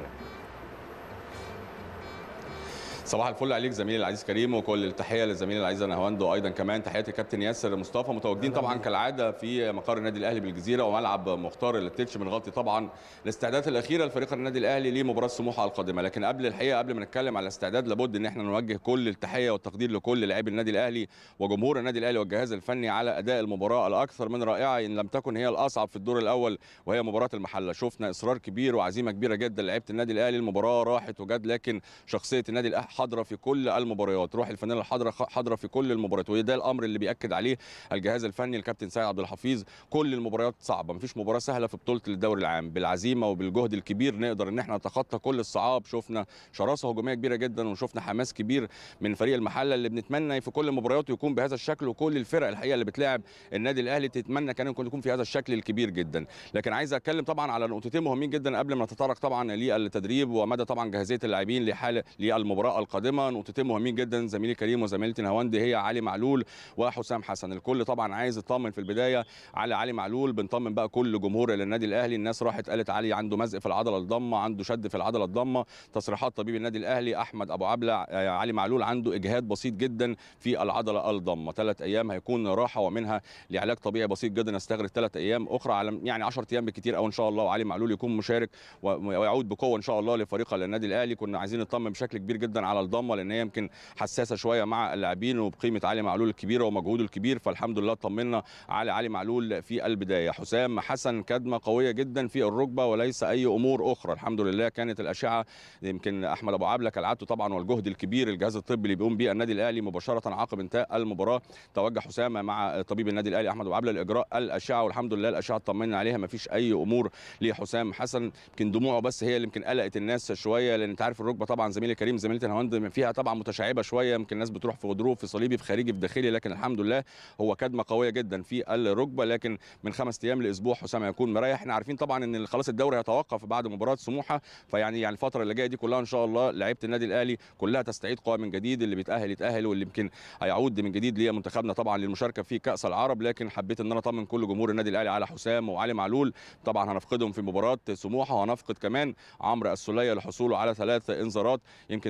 صباح الفل عليك زميلي العزيز كريم وكل التحيه للزميل العزيز نهواند وايضا كمان تحياتي كابتن ياسر مصطفى متواجدين طبعا كالعاده في مقر النادي الاهلي بالجزيره وملعب مختار التتش بنغطي طبعا الاستعدادات الاخيره لفريق النادي الاهلي لمباراه سموحه القادمه لكن قبل الحقيقه قبل ما نتكلم على الاستعداد لابد ان احنا نوجه كل التحيه والتقدير لكل لاعبي النادي الاهلي وجمهور النادي الاهلي والجهاز الفني على اداء المباراه الاكثر من رائعه ان لم تكن هي الاصعب في الدور الاول وهي مباراه المحله شفنا اصرار كبير وعزيمه كبيره جدا لعيبه النادي الاهلي المباراه راحت وجد لكن شخصيه النادي الاهلي حاضره في كل المباريات روح الفانيلا الحاضره حاضره في كل المباريات وده الامر اللي بياكد عليه الجهاز الفني الكابتن سيد عبد الحفيظ كل المباريات صعبه مفيش مباراه سهله في بطوله الدوري العام بالعزيمه وبالجهد الكبير نقدر ان احنا نتخطى كل الصعاب شفنا شراسه هجوميه كبيره جدا وشفنا حماس كبير من فريق المحله اللي بنتمنى في كل مبارياته يكون بهذا الشكل وكل الفرق الحقيقه اللي بتلاعب النادي الاهلي تتمنى كان يكون يكون في هذا الشكل الكبير جدا لكن عايز اتكلم طبعا على نقطتين مهمين جدا قبل ما نتطرق طبعا للتدريب ومدى طبعا جاهزيه اللاعبين لحاله للمباراه القادمه نقطتين مهمين جدا زميلي كريم وزميلتي نهاوند هي علي معلول وحسام حسن الكل طبعا عايز يطمن في البدايه على علي معلول بنطمن بقى كل جمهور النادي الاهلي الناس راحت قالت علي عنده مزق في العضله الضمه عنده شد في العضله الضمه تصريحات طبيب النادي الاهلي احمد ابو عبله آه، علي معلول عنده اجهاد بسيط جدا في العضله الضمه ثلاث ايام هيكون راحه ومنها لعلاج طبيعي بسيط جدا يستغرق ثلاث ايام اخرى على يعني 10 ايام بالكثير او ان شاء الله وعلي معلول يكون مشارك و- ويعود بقوه ان شاء الله لفريق النادي الاهلي كنا عايزين نطمن بشكل كبير جدا على الضمه لان هي يمكن حساسه شويه مع اللاعبين وبقيمه علي معلول الكبيره ومجهوده الكبير فالحمد لله طمنا على علي معلول في البدايه حسام حسن كدمه قويه جدا في الركبه وليس اي امور اخرى الحمد لله كانت الاشعه يمكن احمد ابو عبله كالعادته طبعا والجهد الكبير الجهاز الطبي اللي بيقوم به النادي الاهلي مباشره عقب انتهاء المباراه توجه حسام مع طبيب النادي الاهلي احمد ابو عبله لاجراء الاشعه والحمد لله الاشعه طمنا عليها ما فيش اي امور لحسام حسن يمكن دموعه بس هي اللي يمكن قلقت الناس شويه لان انت عارف الركبه طبعا زميلي كريم زميلتي نهاوند فيها طبعا متشعبه شويه يمكن الناس بتروح في غضروف في صليبي في خارجي في داخلي لكن الحمد لله هو كدمه قويه جدا في الركبه لكن من خمس ايام لاسبوع حسام هيكون مريح احنا عارفين طبعا ان خلاص الدوري هيتوقف بعد مباراه سموحه فيعني يعني الفتره اللي جايه دي كلها ان شاء الله لعيبه النادي الاهلي كلها تستعيد قوه من جديد اللي بيتاهل يتاهل واللي يمكن هيعود من جديد لمنتخبنا طبعا للمشاركه في كاس العرب لكن حبيت ان انا اطمن كل جمهور النادي الاهلي على حسام وعلي معلول طبعا هنفقدهم في مباراه سموحه وهنفقد كمان عمرو السوليه لحصوله على ثلاث انذارات يمكن ثلاث لاعبين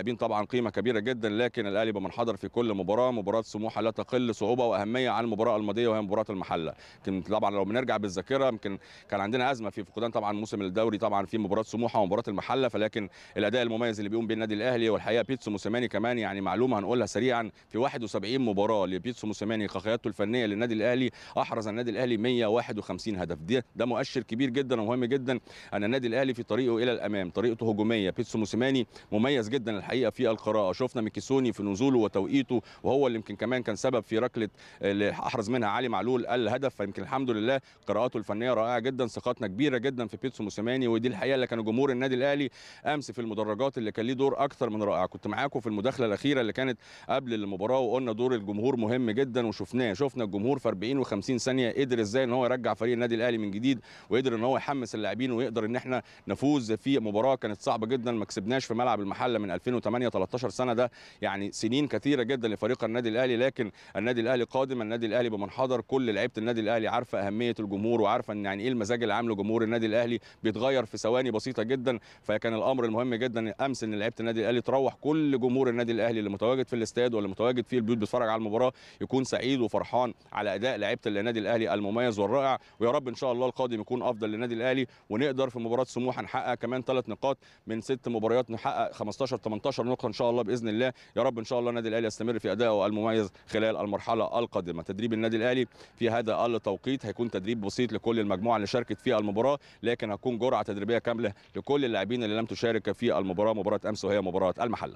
لاعبين طبعا قيمه كبيره جدا لكن الاهلي بمنحدر في كل مباراه مباراه سموحه لا تقل صعوبه واهميه عن المباراه الماضيه وهي مباراه المحله يمكن طبعا لو بنرجع بالذاكره يمكن كان عندنا ازمه في فقدان طبعا موسم الدوري طبعا في مباراه سموحه ومباراه المحله فلكن الاداء المميز اللي بيقوم بيه النادي الاهلي والحقيقه بيتسو موسيماني كمان يعني معلومه هنقولها سريعا في 71 مباراه لبيتسو موسيماني كقيادته الفنيه للنادي الاهلي احرز النادي الاهلي 151 هدف ده ده مؤشر كبير جدا ومهم جدا ان النادي الاهلي في طريقه الى الامام طريقته هجوميه بيتسو موسيماني مميز جدا الحقيقه في القراءه شفنا ميكيسوني في نزوله وتوقيته وهو اللي يمكن كمان كان سبب في ركله اللي احرز منها علي معلول الهدف فيمكن الحمد لله قراءاته الفنيه رائعه جدا ثقتنا كبيره جدا في بيتسو موسيماني ودي الحقيقه اللي كان جمهور النادي الاهلي امس في المدرجات اللي كان ليه دور اكثر من رائع كنت معاكم في المداخله الاخيره اللي كانت قبل المباراه وقلنا دور الجمهور مهم جدا وشفناه شفنا الجمهور في 40 و50 ثانيه قدر ازاي ان هو يرجع فريق النادي الاهلي من جديد وقدر ان هو يحمس اللاعبين ويقدر ان احنا نفوز في مباراه كانت صعبه جدا ما كسبناش في ملعب المحله من 2008 13 سنه ده يعني سنين كثيره جدا لفريق النادي الاهلي لكن النادي الاهلي قادم النادي الاهلي بمنحدر كل لعيبه النادي الاهلي عارفه اهميه الجمهور وعارفه ان يعني ايه المزاج العام لجمهور النادي الاهلي بيتغير في ثواني بسيطه جدا فكان الامر المهم جدا امس ان لعيبه النادي الاهلي تروح كل جمهور النادي الاهلي اللي متواجد في الاستاد واللي متواجد في البيوت بيتفرج على المباراه يكون سعيد وفرحان على اداء لعيبه النادي الاهلي المميز والرائع ويا رب ان شاء الله القادم يكون افضل للنادي الاهلي ونقدر في مباراه سموحه نحقق كمان ثلاث نقاط من ست مباريات نحقق 15 18 نقطه ان شاء الله باذن الله يا رب ان شاء الله النادي الاهلي يستمر في ادائه المميز خلال المرحله القادمه تدريب النادي الاهلي في هذا التوقيت هيكون تدريب بسيط لكل المجموعه اللي شاركت في المباراه لكن هتكون جرعه تدريبيه كامله لكل اللاعبين اللي لم تشارك في المباراه مباراه امس وهي مباراه المحله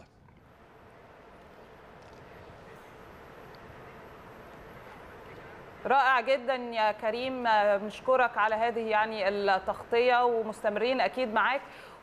رائع جدا يا كريم بنشكرك على هذه يعني التغطيه ومستمرين اكيد معاك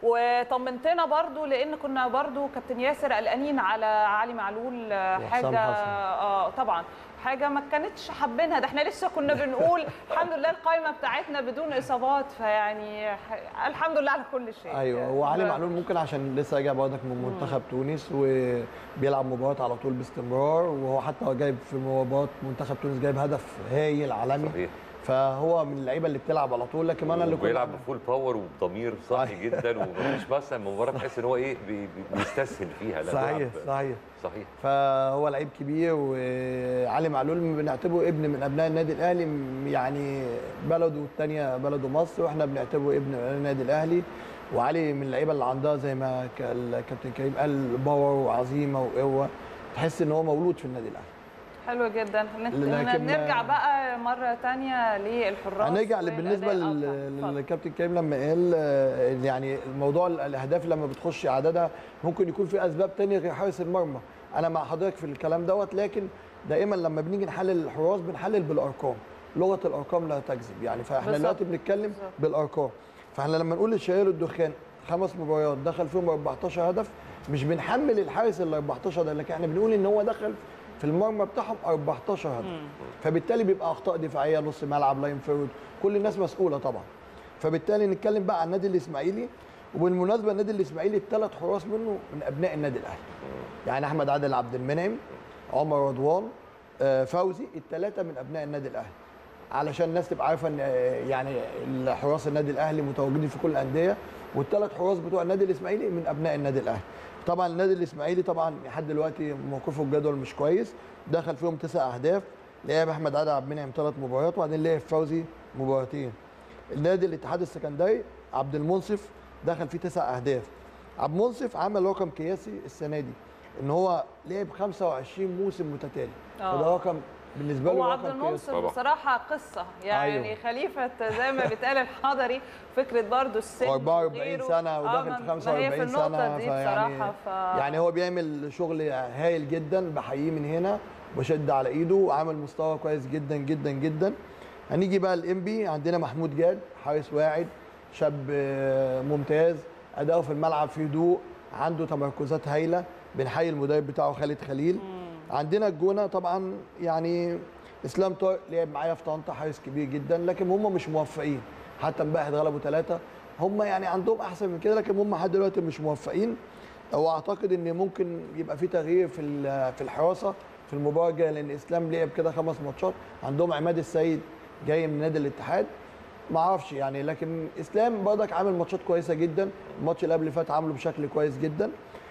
وطمنتنا برضو لان كنا برضو كابتن ياسر قلقانين على علي معلول حاجه اه طبعا حاجه ما كانتش حابينها ده احنا لسه كنا بنقول الحمد لله القائمه بتاعتنا بدون اصابات فيعني الحمد لله على كل شيء
ايوه هو علي معلول ممكن عشان لسه راجع برضك من منتخب تونس وبيلعب مباريات على طول باستمرار وهو حتى جايب في مباراه منتخب تونس جايب هدف هايل عالمي
صحيح.
فهو من اللعيبه اللي بتلعب على طول لكن انا اللي كنت
بيلعب بفول باور وبضمير صاحي جدا ومفيش مثلا مباراه تحس ان هو ايه بي- بي- بيستسهل فيها لا
صحيح
بيلعب-
صحيح
صحيح
فهو لعيب كبير وعلي معلول بنعتبره ابن من ابناء النادي الاهلي يعني بلده الثانيه بلده مصر واحنا بنعتبره ابن من أبناء النادي الاهلي وعلي من اللعيبه اللي عندها زي ما ك- الكابتن كريم قال باور وعزيمه وقوه تحس ان هو مولود في النادي الاهلي
حلو جدا نت-
لكن-
نرجع بقى مره تانية للحراس
هنرجع
والأداء.
بالنسبه
آه،
لل-
اتفضل.
للكابتن كريم لما قال آه، إن يعني الموضوع الاهداف لما بتخش عددها ممكن يكون في اسباب تانية غير حارس المرمى انا مع حضرتك في الكلام دوت لكن دائما لما بنيجي نحلل الحراس بنحلل بالارقام لغه الارقام لا تكذب يعني فاحنا
بالظبط.
دلوقتي بنتكلم بالارقام فاحنا لما نقول للشهير الدخان خمس مباريات دخل فيهم 14 هدف مش بنحمل الحارس ال 14 ده لكن احنا بنقول ان هو دخل في المرمى بتاعهم 14 هدف فبالتالي بيبقى اخطاء دفاعيه نص ملعب لاين فيرود كل الناس مسؤوله طبعا فبالتالي نتكلم بقى عن النادي الاسماعيلي وبالمناسبه النادي الاسماعيلي الثلاث حراس منه من ابناء النادي الاهلي يعني احمد عادل عبد المنعم عمر رضوان آه، فوزي الثلاثه من ابناء النادي الاهلي علشان الناس تبقى عارفه ان آه، يعني حراس النادي الاهلي متواجدين في كل الانديه والثلاث حراس بتوع النادي الاسماعيلي من ابناء النادي الاهلي طبعا النادي الاسماعيلي طبعا لحد دلوقتي موقفه الجدول مش كويس دخل فيهم تسع اهداف لعب احمد عادل عبد المنعم ثلاث مباريات وبعدين لعب فوزي مباراتين النادي الاتحاد السكندري عبد المنصف دخل فيه تسع اهداف عبد المنصف عمل رقم قياسي السنه دي ان هو لعب 25 موسم متتالي
آه.
فده رقم بالنسبه
هو
له
عبد
رقم
المنصف
قياسي
بصراحه قصه يعني
أيوه.
خليفه زي ما بيتقال الحضري فكره برضو السن
44
وغيره.
سنه
آه،
وداخل
ما-
في
ما هي
45
في النقطة
سنه
دي
فيعني
بصراحه ف...
يعني هو بيعمل شغل هايل جدا بحييه من هنا بشد على ايده وعامل مستوى كويس جدا جدا جدا هنيجي بقى الانبي عندنا محمود جاد حارس واعد شاب آه، ممتاز اداؤه في الملعب في هدوء عنده تمركزات هايله بنحيي المدرب بتاعه خالد خليل عندنا الجونه طبعا يعني اسلام طارق لعب معايا في طنطا حارس كبير جدا لكن هم مش موفقين حتى امبارح اتغلبوا ثلاثه هم يعني عندهم احسن من كده لكن هم لحد دلوقتي مش موفقين واعتقد ان ممكن يبقى في تغيير في ال- في الحراسه في المباراه الجايه لان اسلام لعب كده خمس ماتشات عندهم عماد السيد جاي من نادي الاتحاد ما اعرفش يعني لكن اسلام برضك عامل ماتشات كويسه جدا الماتش اللي قبل اللي فات عامله بشكل كويس جدا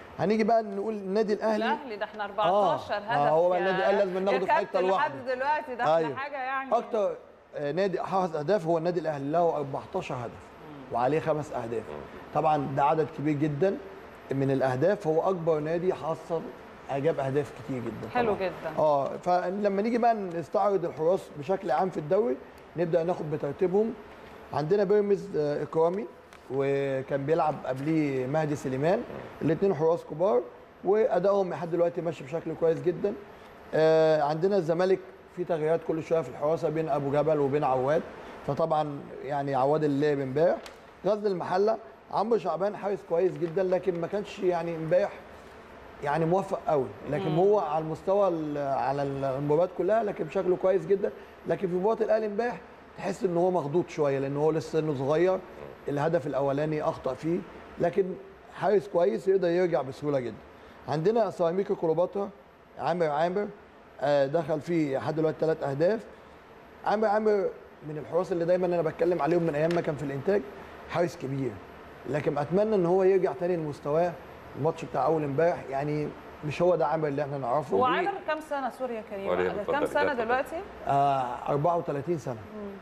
هنيجي بقى نقول النادي الاهلي
الاهلي ده احنا 14
آه،
هدف
آه، هو
يا-
النادي الأهلي لازم ناخده
يا
في حتة
كابتن
لوحده.
لحد دلوقتي ده
أيوة.
حاجه يعني
اكتر آه، نادي حافظ اهداف هو النادي الاهلي له 14 هدف وعليه خمس اهداف طبعا ده عدد كبير جدا من الاهداف هو اكبر نادي حصل جاب اهداف كتير جدا
حلو
طبعاً.
جدا
اه فلما نيجي بقى نستعرض الحراس بشكل عام في الدوري نبدا ناخد بترتيبهم عندنا بيراميدز آه، اكرامي وكان بيلعب قبليه مهدي سليمان الاثنين حراس كبار وادائهم لحد دلوقتي ماشي بشكل كويس جدا آه، عندنا الزمالك في تغييرات كل شويه في الحراسه بين ابو جبل وبين عواد فطبعا يعني عواد اللي لعب امبارح غزل المحله عمرو شعبان حارس كويس جدا لكن ما كانش يعني امبارح يعني موفق قوي لكن
مم.
هو على المستوى ال- على المباريات كلها لكن شكله كويس جدا لكن في مباراه الاهلي امبارح تحس ان هو مخضوض شويه لان هو لسه سنه صغير الهدف الاولاني اخطا فيه لكن حارس كويس يقدر يرجع بسهوله جدا عندنا سيراميكا كليوباترا عامر عامر آه، دخل فيه لحد دلوقتي ثلاث اهداف عامر عامر من الحراس اللي دايما انا بتكلم عليهم من ايام ما كان في الانتاج حارس كبير لكن اتمنى ان هو يرجع تاني لمستواه الماتش بتاع اول امبارح يعني مش هو ده عامر اللي احنا نعرفه
هو عامر كام سنه سوري يا كريم
وريني،
كام
اتفضل،
سنه
اتفضل.
دلوقتي
آه 34 سنه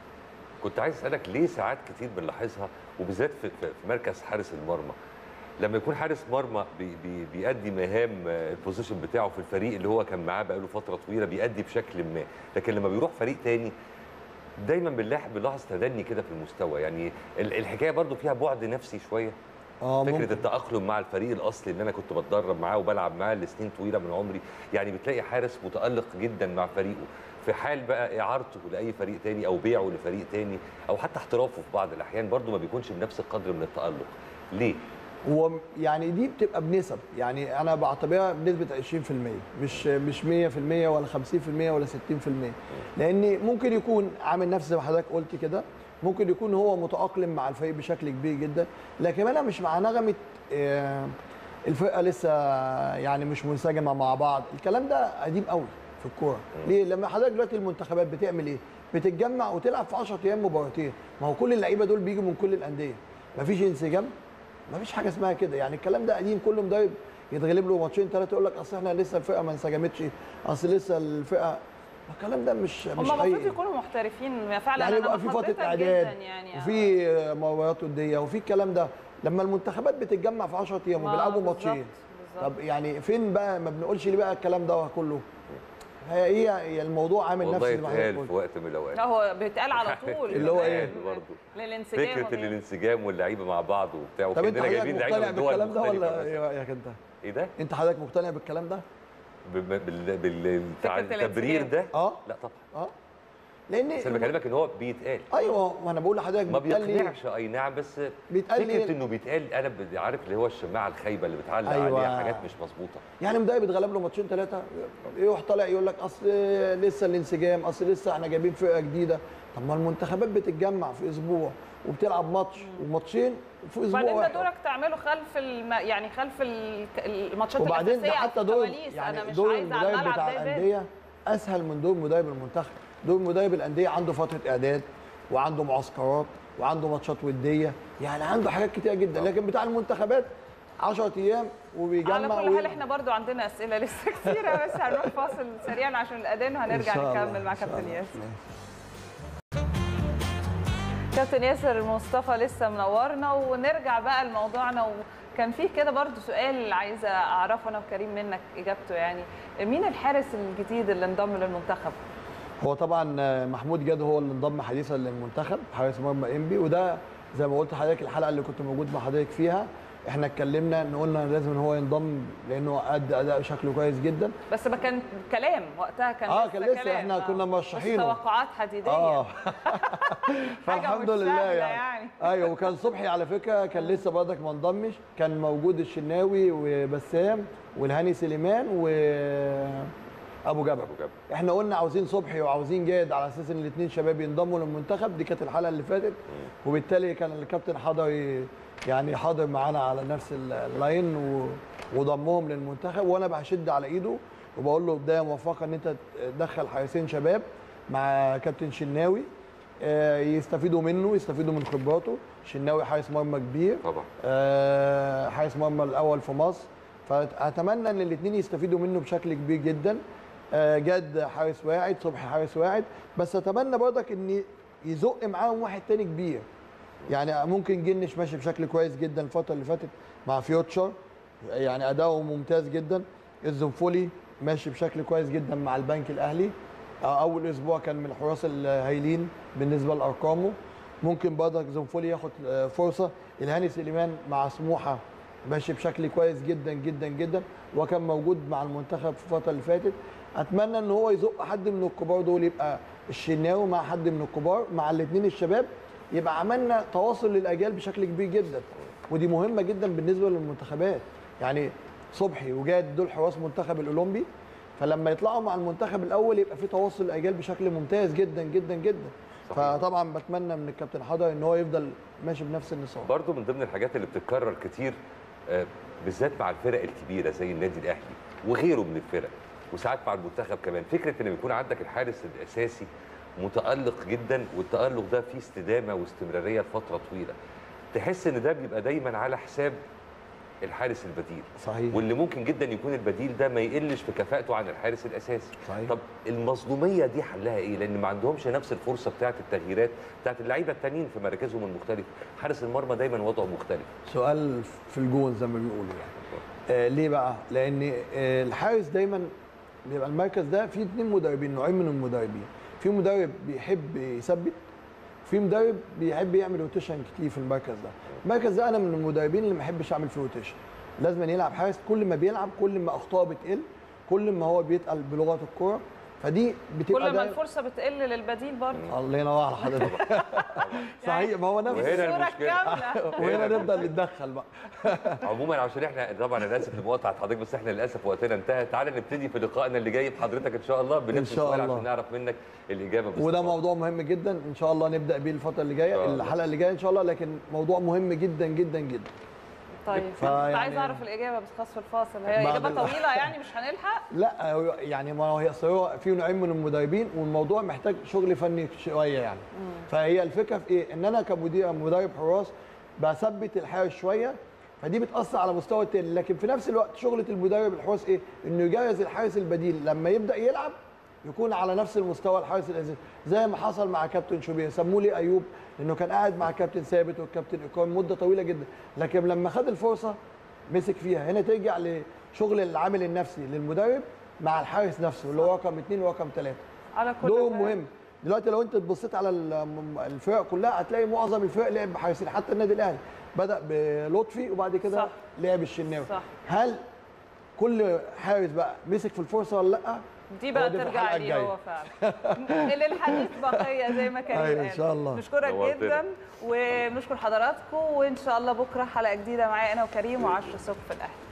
كنت عايز اسالك ليه ساعات كتير بنلاحظها وبالذات في, في في مركز حارس المرمى لما يكون حارس مرمى بي بي بيأدي مهام آه، البوزيشن بتاعه في الفريق اللي هو كان معاه بقاله فتره طويله بيأدي بشكل ما لكن لما بيروح فريق تاني دايما بنلاحظ بنلاحظ تدني كده في المستوى يعني ال- الحكايه برضو فيها بعد نفسي شويه
اه
فكره
ممكن.
التاقلم مع الفريق الاصلي اللي انا كنت بتدرب معاه وبلعب معاه لسنين طويله من عمري يعني بتلاقي حارس متالق جدا مع فريقه في حال بقى اعارته لاي فريق تاني او بيعه لفريق تاني او حتى احترافه في بعض الاحيان برضه ما بيكونش بنفس القدر من التالق ليه
هو يعني دي بتبقى بنسب يعني انا بعتبرها بنسبه 20% مش مش 100% ولا 50% ولا 60% لان ممكن يكون عامل نفس زي ما حضرتك قلت كده ممكن يكون هو متاقلم مع الفريق بشكل كبير جدا لكن انا مش مع نغمه آه، الفرقه لسه يعني مش منسجمه مع بعض الكلام ده قديم قوي في الكوره ليه لما حضرتك دلوقتي المنتخبات بتعمل ايه بتتجمع وتلعب في 10 ايام مباراتين ما هو كل اللعيبه دول بيجوا من كل الانديه مفيش انسجام مفيش حاجه اسمها كده يعني الكلام ده قديم كل مدرب يتغلب له ماتشين ثلاثه يقول لك اصل احنا لسه الفرقه ما انسجمتش اصل لسه الفرقه الكلام ده مش مش
هم المفروض
حقيقي
يكونوا محترفين فعلا
يعني
انا
يبقى
مع
في فتره
حضرتك
اعداد
جدا يعني
وفي مباريات وديه وفي الكلام ده لما المنتخبات بتتجمع في 10 ايام
ما
وبيلعبوا
بالظبط،
ماتشين طب يعني فين بقى ما بنقولش ليه بقى الكلام ده كله هي هي هي الموضوع عامل
والله
نفسي زي ما حضرتك
اتقال
قلت
في وقت من الاوقات
لا هو بيتقال على طول
اللي هو ايه؟
برضه
للانسجام
فكره
وكده.
الانسجام واللعيبه مع بعض وبتاع
طب انت
وكاننا
حضرتك
جايبين لعيبه
مقتنع
من دول
بالكلام ده
مختلفة
ولا
مثلاً.
ايه رايك انت؟
ايه ده؟
انت حضرتك مقتنع بالكلام ده؟
بال- بال- بال- بتاع
فكرة
التبرير ده
اه
لا طبعا
اه لان
بس انا بكلمك ان هو بيتقال
ايوه وانا بقول لحضرتك
ما
بيتقال ليه؟
بيقنعش اي نعم بس
بيتقال
فكره
ليه؟
انه بيتقال انا ب- عارف اللي هو الشماعه الخايبه اللي بتعلق
أيوة.
عليها حاجات مش مظبوطه
يعني مدرب اتغلب له ماتشين ثلاثه يروح طالع يقول لك اصل لسه الانسجام اصل لسه احنا جايبين فرقه جديده طب ما المنتخبات بتتجمع في اسبوع وبتلعب ماتش وماتشين في اسبوع
وبعدين ده
واحد
دورك تعمله خلف الم... يعني خلف ال- الماتشات
وبعدين ده
الاساسيه
حتى
أو
دور
الكواليس.
يعني
انا مش
دور
عايزه على
المدرب
الملعب
بتاع
ده يبان.
الانديه اسهل من دور مدرب المنتخب دور مدرب الانديه عنده فتره اعداد وعنده معسكرات وعنده ماتشات وديه يعني عنده حاجات كتيره جدا لكن بتاع المنتخبات 10 ايام وبيجمع
على كل
وي-
حال احنا برضو عندنا اسئله لسه كتيره بس هنروح فاصل سريعا عشان الاذان وهنرجع
إن شاء الله،
نكمل مع
إن شاء
كابتن
الله.
ياسر كابتن ياسر مصطفى لسه منورنا ونرجع بقى لموضوعنا وكان فيه كده برضو سؤال عايزه اعرفه انا وكريم منك اجابته يعني مين الحارس الجديد اللي انضم للمنتخب؟
هو طبعا محمود جاد هو اللي انضم حديثا للمنتخب حارس مرمى انبي وده زي ما قلت لحضرتك الحلقه اللي كنت موجود مع حضرتك فيها احنا اتكلمنا ان قلنا لازم ان هو ينضم لانه ادى اداء شكله كويس جدا
بس ما كان كلام وقتها كان
اه
لسه
كان لسه
كلام.
احنا
آه.
كنا
بس
مرشحينه
توقعات حديديه
اه
حاجة
فالحمد
مش
لله
سهلة
يعني.
يعني.
ايوه وكان صبحي على فكره كان لسه برضك ما انضمش كان موجود الشناوي وبسام والهاني سليمان و ابو جبل احنا قلنا عاوزين صبحي وعاوزين جاد على اساس ان الاثنين شباب ينضموا للمنتخب دي كانت الحلقه اللي فاتت وبالتالي كان الكابتن حضري يعني حاضر معانا على نفس ال- اللاين و- وضمهم للمنتخب وانا بشد على ايده وبقول له بدايه موفقه ان انت تدخل حارسين شباب مع كابتن شناوي آه، يستفيدوا منه يستفيدوا من خبراته شناوي حارس مرمى كبير
طبعا
آه، حارس مرمى الاول في مصر فاتمنى ان الاثنين يستفيدوا منه بشكل كبير جدا آه، جاد حارس واعد صبحي حارس واعد بس اتمنى برضك ان يزق معاهم واحد تاني كبير يعني ممكن جنش ماشي بشكل كويس جدا الفتره اللي فاتت مع فيوتشر يعني اداؤه ممتاز جدا الزنفولي ماشي بشكل كويس جدا مع البنك الاهلي آه، اول اسبوع كان من الحراس الهايلين بالنسبه لارقامه ممكن برضك زنفولي ياخد آه، فرصه الهاني سليمان مع سموحه ماشي بشكل كويس جدا جدا جدا وكان موجود مع المنتخب في الفتره اللي فاتت اتمنى ان هو يزق حد من الكبار دول يبقى الشناوي مع حد من الكبار مع الاثنين الشباب يبقى عملنا تواصل للاجيال بشكل كبير جدا ودي مهمه جدا بالنسبه للمنتخبات يعني صبحي وجاد دول حراس منتخب الاولمبي فلما يطلعوا مع المنتخب الاول يبقى في تواصل الاجيال بشكل ممتاز جدا جدا جدا
صحيح.
فطبعا بتمنى من الكابتن حضر ان هو يفضل ماشي بنفس النظام
برضو من ضمن الحاجات اللي بتتكرر كتير آه، بالذات مع الفرق الكبيره زي النادي الاهلي وغيره من الفرق وساعات مع المنتخب كمان فكره ان يكون عندك الحارس الاساسي متالق جدا والتالق ده فيه استدامه واستمراريه لفتره طويله تحس ان ده بيبقى دايما على حساب الحارس البديل
صحيح
واللي ممكن جدا يكون البديل ده ما يقلش في كفاءته عن الحارس الاساسي
صحيح.
طب المظلوميه دي حلها ايه لان ما عندهمش نفس الفرصه بتاعه التغييرات بتاعه اللعيبه التانيين في مراكزهم المختلفه حارس المرمى دايما وضعه مختلف
سؤال في الجون زي ما بيقولوا يعني آه ليه بقى؟ لان آه الحارس دايما بيبقى المركز ده فيه اثنين مدربين نوعين من المدربين في مدرب بيحب يثبت في مدرب بيحب يعمل روتيشن كتير في المركز ده المركز ده انا من المدربين اللي ما بحبش اعمل فيه روتيشن لازم يلعب حارس كل ما بيلعب كل ما اخطائه بتقل كل ما هو بيتقل بلغه الكوره فدي بتبقى
كل ما
دايما-
الفرصه بتقل للبديل برضه
الله ينور على حضرتك صحيح ما هو نفس
وهنا
الصورة
المشكله
الكاملة.
وهنا نبدا نتدخل بقى
عموما عشان احنا طبعا انا اسف لمقاطعه حضرتك بس احنا للاسف وقتنا انتهى تعالى نبتدي في لقائنا اللي جاي بحضرتك ان شاء الله بنفس
إن شاء
السؤال
الله.
عشان نعرف منك الاجابه بس
وده موضوع مهم جدا ان شاء الله نبدا بيه الفتره اللي جايه
الله.
الحلقه اللي جايه ان شاء الله لكن موضوع مهم جدا جدا جدا
طيب
فيعني-
كنت عايز اعرف الاجابه بس خلاص في الفاصل هي
بعد
اجابه
ال-
طويله يعني مش هنلحق
لا هو- يعني ما هو أصل هو في نوعين من المدربين والموضوع محتاج شغل فني شويه يعني فهي الفكره في ايه ان انا كمدير مدرب حراس بثبت الحارس شويه فدي بتاثر على مستوى التاني لكن في نفس الوقت شغله المدرب الحراس ايه انه يجهز الحارس البديل لما يبدا يلعب يكون على نفس المستوى الحارس الاساسي زي ما حصل مع كابتن شوبير سموه لي ايوب لانه كان قاعد مع كابتن ثابت والكابتن اكرام مده طويله جدا لكن لما خد الفرصه مسك فيها هنا ترجع لشغل العامل النفسي للمدرب مع الحارس نفسه اللي هو رقم اثنين ورقم ثلاثه
على كل
دورهم
حال.
مهم دلوقتي لو انت بصيت على الم- الفرق كلها هتلاقي معظم الفرق لعب بحارسين حتى النادي الاهلي بدا بلطفي وبعد كده
صح.
لعب الشناوي
صح.
هل كل حارس بقى مسك في الفرصه ولا لا
دي بقى
هو ده في
ترجع
الحلقة
لي
الجاية.
هو فعلا للحديث بقيه زي ما كريم
أيوة، إن
قال.
شاء الله.
نشكرك
نورتنا.
جدا وبنشكر حضراتكم وان شاء الله بكره حلقه جديده معايا انا وكريم و10 الصبح في الاهلي